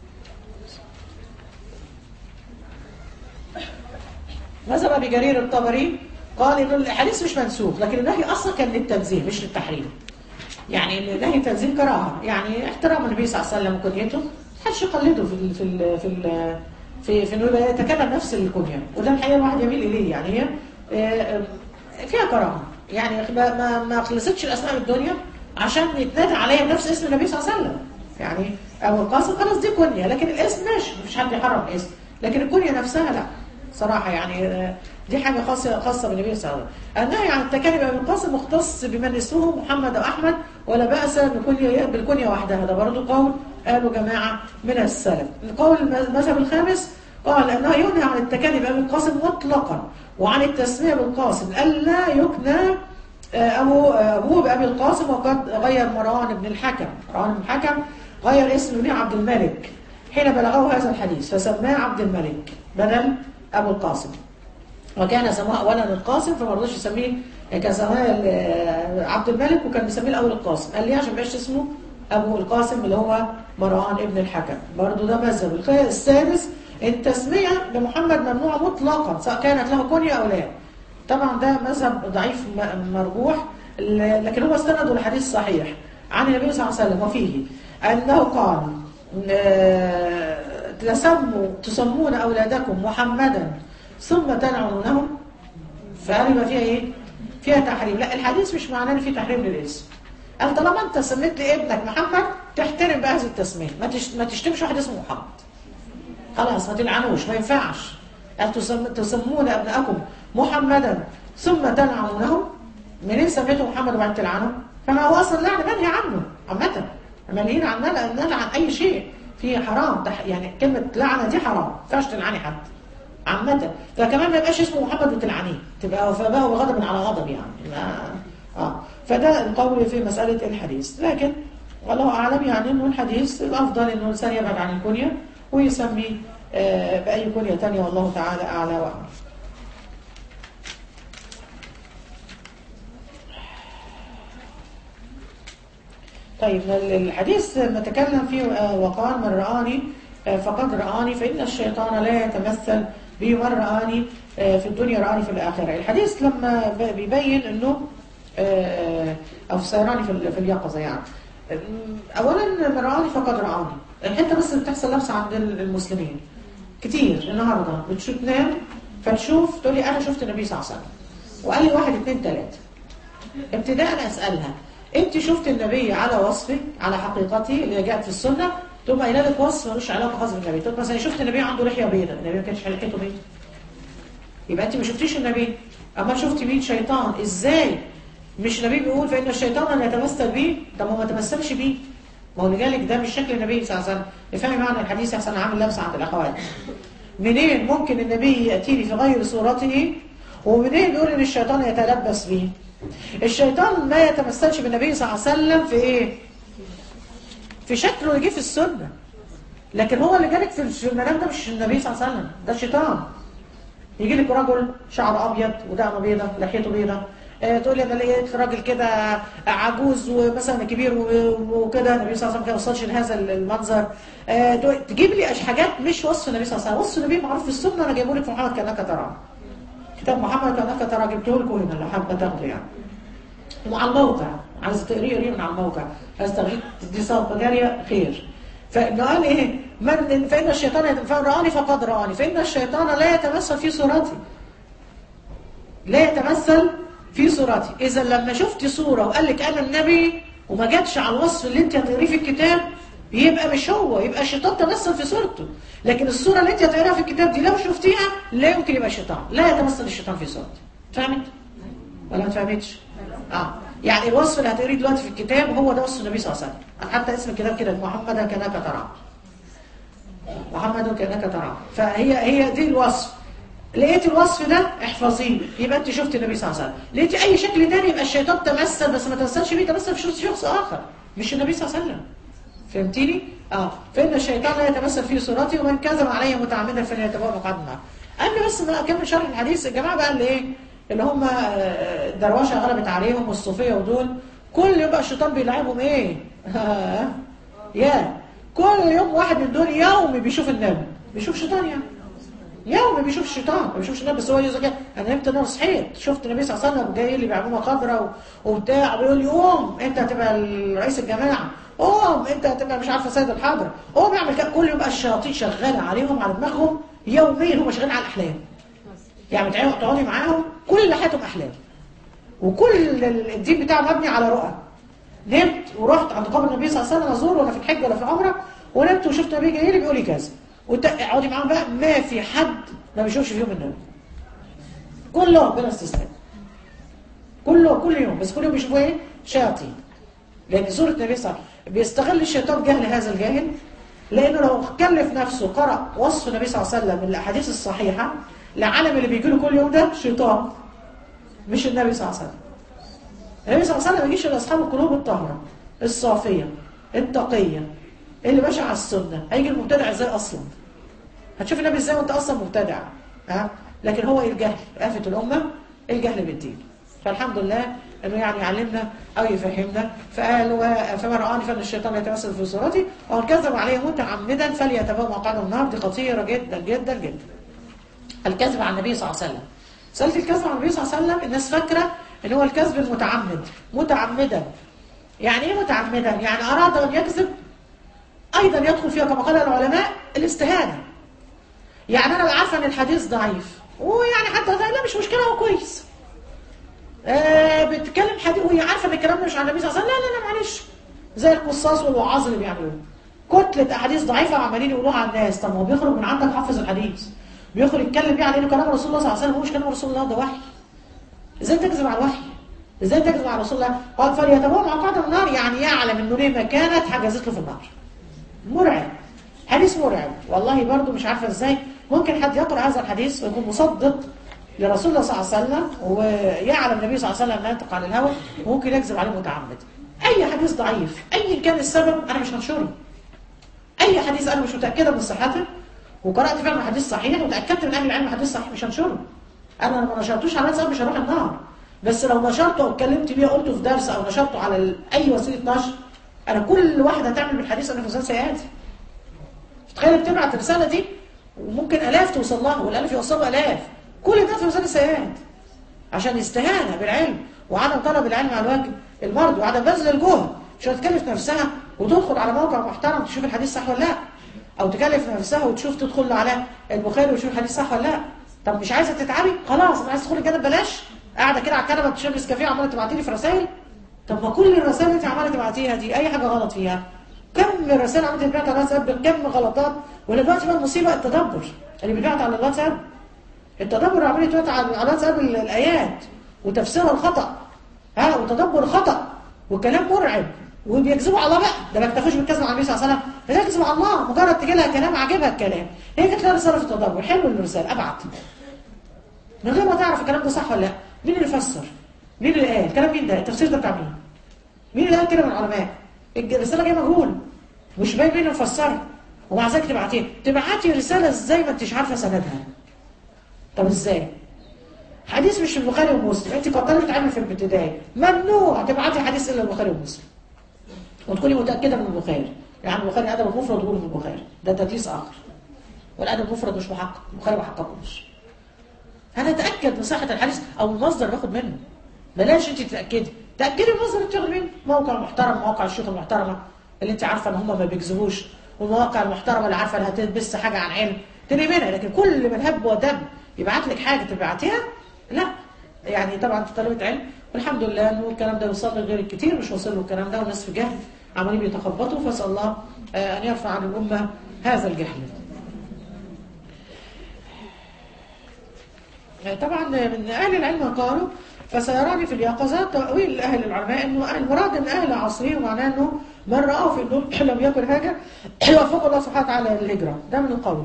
Speaker 1: مذهب ابي جرير الطبري قال ان الحديث مش منسوخ لكن النهي اصلا كان للتنزيه مش للتحريم يعني النهي تنزيه كراهه يعني احترام النبي صلى الله عليه وسلم وكنيته ما حدش يقلده في ال في ال في ال في في انه يبقى يتكلم نفس الكنيه وده الحقيقه الواحد يميل اليه يعني هي آه، آه، فيها كراهه يعني ما ما ما خلصتش الاسماء من الدنيا عشان يتنادى عليها بنفس اسم النبي صلى الله عليه وسلم يعني ابو القاسم خلاص دي كنيه لكن الاسم ماشي مفيش حد يحرم الاسم لكن الكنيه نفسها لا صراحه يعني آه، دي حاجه خاصه خاصه بالنبي صلى الله عليه وسلم النهي عن التكلم بابي القاسم مختص بمن اسمه محمد او احمد ولا باس بكنيه بالكنيه وحدها ده برضه قول قالوا جماعه من السلف القول المذهب الخامس قال انه ينهى عن التكلم بابي القاسم مطلقا وعن التسميه بالقاسم الا يكنى آه، أبو آه، أبوه بأبي القاسم وقد غير مروان بن الحكم مروان بن الحكم غير اسمه ليه عبد الملك حين بلغه هذا الحديث فسماه عبد الملك بدل أبو القاسم وكان سماه أولا القاسم فما رضاش يسميه كان سماه ال- عبد الملك وكان بيسميه الأول القاسم قال ليه عشان ما يبقاش اسمه أبو القاسم اللي هو مروان ابن الحكم برضه ده مذهب الخ- السادس التسمية بمحمد ممنوعة مطلقا سواء كانت له كنية أو لا طبعا ده مذهب ضعيف م- مرجوح ل- لكن هو استند لحديث صحيح عن النبي صلى الله عليه وسلم وفيه أنه قال آه، تسموا تسمون أولادكم محمدا ثم تلعنونهم فقال يبقى فيها ايه؟ فيها تحريم لا الحديث مش معناه ان في تحريم للاسم قال طالما انت سميت لابنك محمد تحترم بهذه التسميه ما تش- ما تشتمش واحد اسمه محمد خلاص ما تلعنوش ما ينفعش قال تسم... تسمون ابنائكم محمدا ثم تلعنونه منين سميته محمد وبعدين تلعنه فما هو اصلا لعن منهي عنه عامه منهيين عن نلعن نلعن اي شيء فيه حرام تح... يعني كلمه لعنه دي حرام ما ينفعش تلعني حد عامة فكمان ما يبقاش اسمه محمد وتلعنيه تبقى فبقى غضب على غضب يعني ما- اه فده القول في مسألة الحديث لكن والله أعلم يعني أنه الحديث الأفضل أنه الإنسان يبعد عن الكنية ويسمي آه بأي كنية تانية والله تعالى أعلى وأعلم طيب الحديث نتكلم فيه آه، وقال من رآني آه، فقد رآني فإن الشيطان لا يتمثل بي من رآني آه، في الدنيا رآني في الآخرة الحديث لما ب- بيبين أنه آه، أو سيراني في ال- في اليقظة يعني أم، أولا من رآني فقد رآني الحتة بس اللي بتحصل لبسة عند ال- المسلمين كتير النهاردة بتشوف تنام فتشوف تقول لي أنا شفت النبي صلى الله عليه وسلم وقال لي واحد اتنين تلاتة ابتداء أسألها أنت شفت النبي على وصفه على حقيقته اللي جاءت في السنة تقوم قايله لك وصف ملوش علاقة خاص بالنبي تقول مثلا شفت النبي عنده لحية بيضاء النبي ما كانش لحيته بيضاء يبقى أنت ما شفتيش النبي أما شفتي مين شيطان إزاي مش النبي بيقول فإن الشيطان لا يتمثل بيه طب ما ما تمثلش بيه ما هو اللي جالك ده مش شكل النبي صلى الله عليه وسلم افهمي معنى الحديث احسن عامل لبسه عند الاخوات منين ممكن النبي ياتيني في غير صورته ومنين بيقول ان الشيطان يتلبس به الشيطان ما يتمثلش بالنبي صلى الله عليه وسلم في ايه في شكله يجي في السنه لكن هو اللي جالك في المنام ده مش النبي صلى الله عليه وسلم ده الشيطان يجي لك رجل شعره ابيض ودقنه بيضه لحيته بيضه آه، تقول لي انا لقيت راجل كده عجوز ومثلا كبير و- وكده النبي صلى الله عليه وسلم ما وصلش لهذا المنظر آه، تقول- تجيب لي أش- حاجات مش وصف النبي صلى الله عليه وسلم وصف النبي معروف في السنه انا جايبه لك في محمد كانك تراه كتاب محمد كانك تراه جبته لكم هنا لو حابه تاخده يعني وعلى الموقع عايز تقريه قريه من على الموقع عايز تغير دي صدقه جاريه خير فانه قال ايه من فان الشيطان يت- فان رآني فقد رآني فان الشيطان لا يتمثل في صورتي لا يتمثل في صورتي اذا لما شفت صوره وقال لك انا النبي وما جاتش على الوصف اللي انت هتقريه في الكتاب يبقى مش هو يبقى الشيطان تمثل في صورته لكن الصوره اللي انت هتقراها في الكتاب دي لو شفتيها لا يمكن يبقى شيطان لا يتمثل الشيطان في صورتي فهمت ولا ما فهمتش اه يعني الوصف اللي هتقريه دلوقتي في الكتاب هو ده وصف النبي صلى الله عليه وسلم حتى اسم الكتاب كده محمد كانك تراه محمد كانك تراه فهي هي دي الوصف لقيت الوصف ده احفظيه يبقى انت شفت النبي صلى الله عليه وسلم لقيت اي شكل تاني يبقى الشيطان تمثل بس ما تمثلش بيه تمثل في شخص شخص اخر مش النبي صلى الله عليه وسلم فهمتيني اه فان الشيطان لا يتمثل في صورتي ومن كذب علي متعمدا فليتبوأ مقعد النار قبل بس ما اكمل شرح الحديث الجماعه بقى اللي ايه اللي هم آه، الدروشه غلبت عليهم والصوفيه ودول كل يوم بقى الشيطان بيلعبهم ايه آه. يا كل يوم واحد من دول يومي بيشوف النبي بيشوف شيطان يعني يوم بيشوف الشيطان ما بيشوفش النبي بس هو يقول لك انا نمت انا صحيت شفت النبي صلى الله عليه وسلم جاي لي بعمومه خضراء و- وبتاع بيقول لي قوم انت هتبقى رئيس الجماعه قوم انت هتبقى مش عارفه سيد الحضره هو بيعمل كده كل يوم بقى الشياطين شغاله عليهم على دماغهم يوميا هم شغالين على الاحلام يعني بتقعدي تقعدي معاهم كل حياتهم احلام وكل ال- الدين بتاعه مبني على رؤى نمت ورحت عند قبر النبي صلى الله عليه وسلم ازور ولا في الحج ولا في العمره ونمت وشفت النبي جاي لي بيقول لي كذا وتقعدي معاهم بقى ما في حد ما بيشوفش فيهم النبي كله بلا استثناء كله كل يوم بس كل يوم بيشوفوا ايه شياطين لان سوره النبي صلى الله عليه وسلم بيستغل الشيطان جهل هذا الجاهل لانه لو كلف نفسه قرأ وصف النبي صلى الله عليه وسلم من الاحاديث الصحيحه العالم اللي بيجي له كل يوم ده شيطان مش النبي صلى الله عليه وسلم النبي صلى الله عليه وسلم ما يجيش الا اصحاب القلوب الطاهره الصافيه التقيه اللي ماشي على السنه هيجي المبتدع ازاي اصلا هتشوف النبي ازاي وانت اصلا مبتدع ها لكن هو الجهل آفة الأمة الجهل بالدين فالحمد لله انه يعني يعلمنا او يفهمنا فقال و- فمن رآني فان الشيطان يتمثل في صورتي ومن كذب علي متعمدا فليتبوأ مقعده من النار دي خطيره جدا جدا جدا الكذب على النبي صلى الله عليه وسلم سألت الكذب على النبي صلى الله عليه وسلم الناس فاكره ان هو الكذب المتعمد متعمدا يعني ايه متعمدا يعني اراد ان يكذب ايضا يدخل فيها كما قال العلماء الاستهانه يعني انا عارفه ان الحديث ضعيف ويعني حتى ده لا مش مشكله هو كويس آه بتتكلم حديث وهي عارفه ان الكلام ده مش عن النبي صلى الله عليه وسلم لا لا لا معلش زي القصاص والوعاظ اللي بيعملوه كتله احاديث ضعيفه وعمالين يقولوها على الناس طب ما هو بيخرج من عندك حافظ الحديث بيخرج يتكلم بيه على انه كلام رسول الله صلى الله عليه وسلم هو مش كلام رسول الله ده وحي ازاي تكذب على الوحي ازاي تكذب على رسول الله قال فليتبوأ مقعده من النار يعني يعلم انه ليه مكانت حجزت له في النار مرعب حديث مرعب والله برضو مش عارفه ازاي ممكن حد يقرا هذا الحديث ويكون مصدق لرسول الله صلى الله عليه وسلم ويعلم النبي صلى الله عليه وسلم لا ينطق عن الهوى وممكن يكذب عليه متعمد اي حديث ضعيف ايا كان السبب انا مش هنشره اي حديث انا مش متاكده من صحته وقرات فعلا حديث صحيح وتاكدت من اهل العلم حديث صحيح مش هنشره انا لو ما نشرتوش على الناس مش هروح النار بس لو نشرته او اتكلمت بيه قلته في درس او نشرته على ال- اي وسيله نشر انا كل واحده هتعمل بالحديث انا في ميزان سيئاتي تخيل بتبعت الرساله دي وممكن الاف توصل لها والالاف يوصلوا الاف كل ده في ميزان السيئات عشان استهانة بالعلم وعدم طلب العلم على الواجب المرض وعدم بذل الجهد مش هتكلف نفسها وتدخل على موقع محترم تشوف الحديث صح ولا لا او تكلف نفسها وتشوف تدخل على البخاري وتشوف الحديث صح ولا لا طب مش عايزه تتعبي خلاص انا عايزه تدخلي كده ببلاش قاعده كده على الكنبه بتشرب نسكافيه وعماله تبعتي لي في رسائل طب ما كل الرسائل اللي انت عماله تبعتيها دي اي حاجه غلط فيها كم رسائل عماله تبعت على الواتساب كم غلطات ولا دلوقتي بقى المصيبه التدبر اللي بيبعت على الواتساب التدبر عمال يتبعت على على الواتساب ال- الايات وتفسيرها الخطا ها وتدبر خطا وكلام مرعب وبيكذبوا على الله بقى ده ما بيكتفوش بالكذب على النبي صلى الله عليه وسلم ده يكذب على الله مجرد تجي لها كلام عاجبها الكلام هي جت لها رساله في التدبر حلو الرساله ابعت من غير ما تعرف الكلام ده صح ولا لا مين اللي فسر مين اللي قال الكلام مين ده التفسير ده بتاع مين مين اللي قال كده من العلماء الرساله جايه مجهول مش باين مين اللي مفسرها ومع ذلك تبعتيها تبعتي رساله ازاي ما انتش عارفه سندها طب ازاي حديث مش في البخاري ومسلم انت كطالبة علم في الابتدائي ممنوع تبعتي حديث الا البخاري ومسلم وتكوني متاكده من البخاري يعني البخاري ادب مفرد تقول في البخاري ده تدليس اخر والادب المفرد مش محقق البخاري ما حققوش انا اتاكد من صحه الحديث او المصدر باخد منه بلاش انت تتاكدي تاكدي المصدر اللي بتاخدي منه موقع محترم مواقع الشيوخ المحترمه اللي انت عارفه ان هم ما بيكذبوش والمواقع المحترمه اللي عارفه انها هتلبس حاجه عن علم تلاقي منها لكن كل من هب ودب يبعت لك حاجه تبعتيها لا يعني طبعا انت طالبه علم والحمد لله انه الكلام ده وصل لغير الكتير مش واصل له الكلام ده والناس في جهل عمالين بيتخبطوا فاسال الله آه، ان يرفع عن الامه هذا الجهل. طبعا من اهل العلم قالوا فسيراني في اليقظه تاويل اهل العلماء انه المراد ان اهل عصره معناه انه من راه في النوم لم يكن حاجه يوفق الله سبحانه وتعالى للهجره ده من القول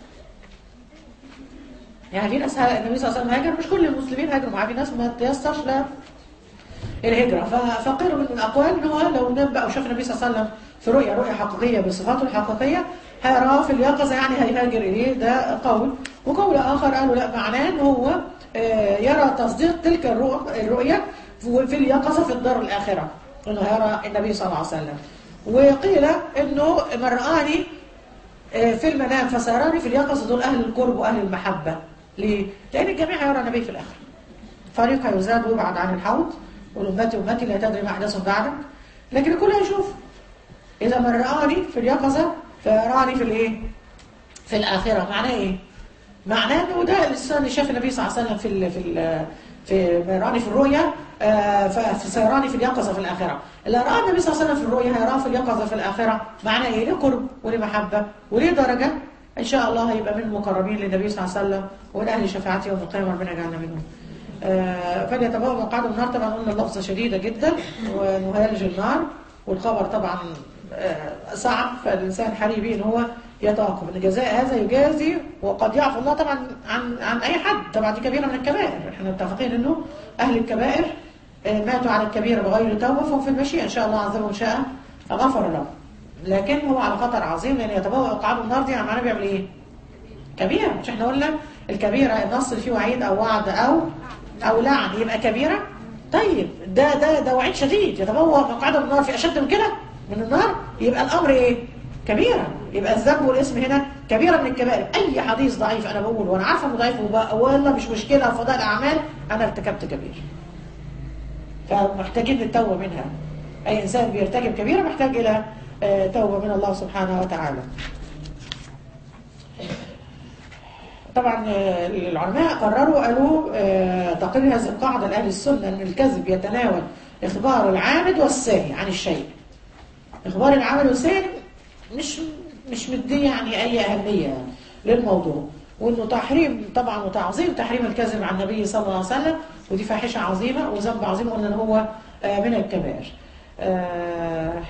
Speaker 1: يعني في ناس النبي صلى الله عليه وسلم هاجر مش كل المسلمين هاجروا معاه في ناس ما تيسرش لا الهجرة ف- فقيل من الأقوال إن هو لو نام بقى وشاف النبي صلى الله عليه وسلم في رؤية رؤية حقيقية بصفاته الحقيقية هيراه في اليقظة يعني هيهاجر إليه ده قول وقول آخر قالوا لا معناه إن هو آه، يرى تصديق تلك الرؤ- الرؤية في اليقظة في الدار الآخرة إنه هيرى النبي صلى الله عليه وسلم وقيل إنه من رآني آه، في المنام فسيراني في اليقظة دول أهل القرب وأهل المحبة ليه؟ لأن الجميع هيرى النبي في الآخرة فريق هيزاد ويبعد عن الحوض والأمتي أمتي لا تدري ما أحدثهم بعدك لكن الكل هيشوف إذا من رآني في اليقظة فيراني في الإيه؟ في الآخرة معناه إيه؟ معناه إنه ده الإنسان اللي شاف النبي صلى الله عليه وسلم في ال في ال في من رآني في الرؤيا آه، ف- فسيراني في اليقظة في الآخرة اللي رأى النبي صلى الله عليه وسلم في الرؤيا هيراه في اليقظة في الآخرة معناه إيه؟ له قرب وله محبة وله درجة إن شاء الله هيبقى من المقربين للنبي صلى الله عليه وسلم ومن أهل شفاعته يوم القيامة ربنا يجعلنا منهم. آه، فليتبوأ مقعده من النار طبعا قلنا اللفظة شديدة جدا ونهالج النار والخبر طبعا آه، صعب فالإنسان حري به إن هو يتوقف إن جزاء هذا يجازي وقد يعفو الله طبعا عن عن أي حد طبعا دي كبيرة من الكبائر احنا متفقين إنه أهل الكبائر آه، ماتوا على الكبيرة بغير توبة فهم في المشيئة إن شاء الله عز وجل شاء غفر له لكن هو على خطر عظيم لأن يتبوأ مقعده من النار دي يعني معناه بيعمل إيه؟ كبيرة مش احنا قلنا الكبيرة النص اللي فيه وعيد أو وعد أو أو لعن يبقى كبيرة طيب ده ده ده وعيد شديد يتبوأ مقعده من النار في أشد من كده من النار يبقى الأمر إيه؟ كبيرة يبقى الذنب والاسم هنا كبيرة من الكبائر أي حديث ضعيف أنا بقول وأنا عارفة إنه ضعيف وبقى- والله مش مشكلة فضاء الأعمال أنا ارتكبت كبير فمحتاجين للتوبة منها أي إنسان بيرتكب كبيرة محتاج إلى آه، توبة من الله سبحانه وتعالى طبعا آه، العلماء قرروا قالوا آه، تقرير هذه القاعدة لأهل السنة أن الكذب يتناول إخبار العامد والساهي عن الشيء إخبار العامد والساهي مش مش مديه يعني أي أهمية يعني للموضوع وانه تحريم طبعا وتعظيم تحريم الكذب عن النبي صلى الله عليه وسلم ودي فاحشه عظيمه وذنب عظيم قلنا ان هو آه، من الكبائر. آه،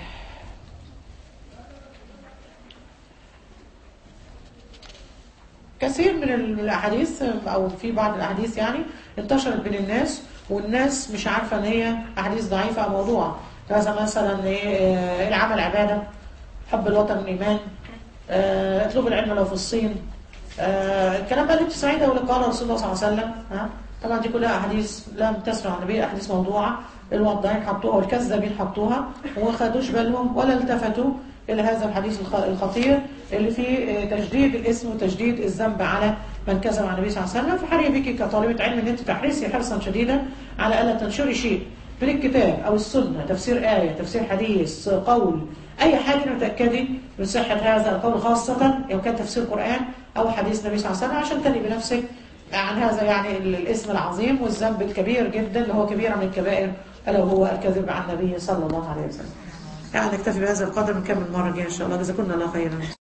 Speaker 1: كثير من الاحاديث او في بعض الاحاديث يعني انتشرت بين الناس والناس مش عارفه ان هي احاديث ضعيفه او موضوعه كذا مثلا ايه آه، العمل عباده حب الوطن الايمان آه، اطلبوا العلم لو في الصين آه، الكلام بقى اللي انت سعيده واللي قال رسول الله صلى الله عليه وسلم ها طبعا دي كلها احاديث لم تسمع عن النبي احاديث موضوعه الوضاعين حطوها والكذابين حطوها وما خدوش بالهم ولا التفتوا إلى هذا الحديث الخ- الخطير اللي فيه آه، تجديد الاسم وتجديد الذنب على من كذب على النبي صلى الله عليه وسلم فحري بك كطالبة علم ان انت تحرصي حرصا شديدا على الا تنشري شيء من الكتاب او السنه تفسير ايه تفسير حديث قول اي حاجه متاكدي من صحه هذا القول خاصه لو كان تفسير قران او حديث النبي صلى الله عليه وسلم عشان تني بنفسك عن هذا يعني ال- الاسم العظيم والذنب الكبير جدا اللي هو كبيره من الكبائر الا وهو الكذب على النبي صلى الله عليه وسلم يعني نكتفي بهذا القدر نكمل المره الجايه ان شاء الله جزاكم الله خيرا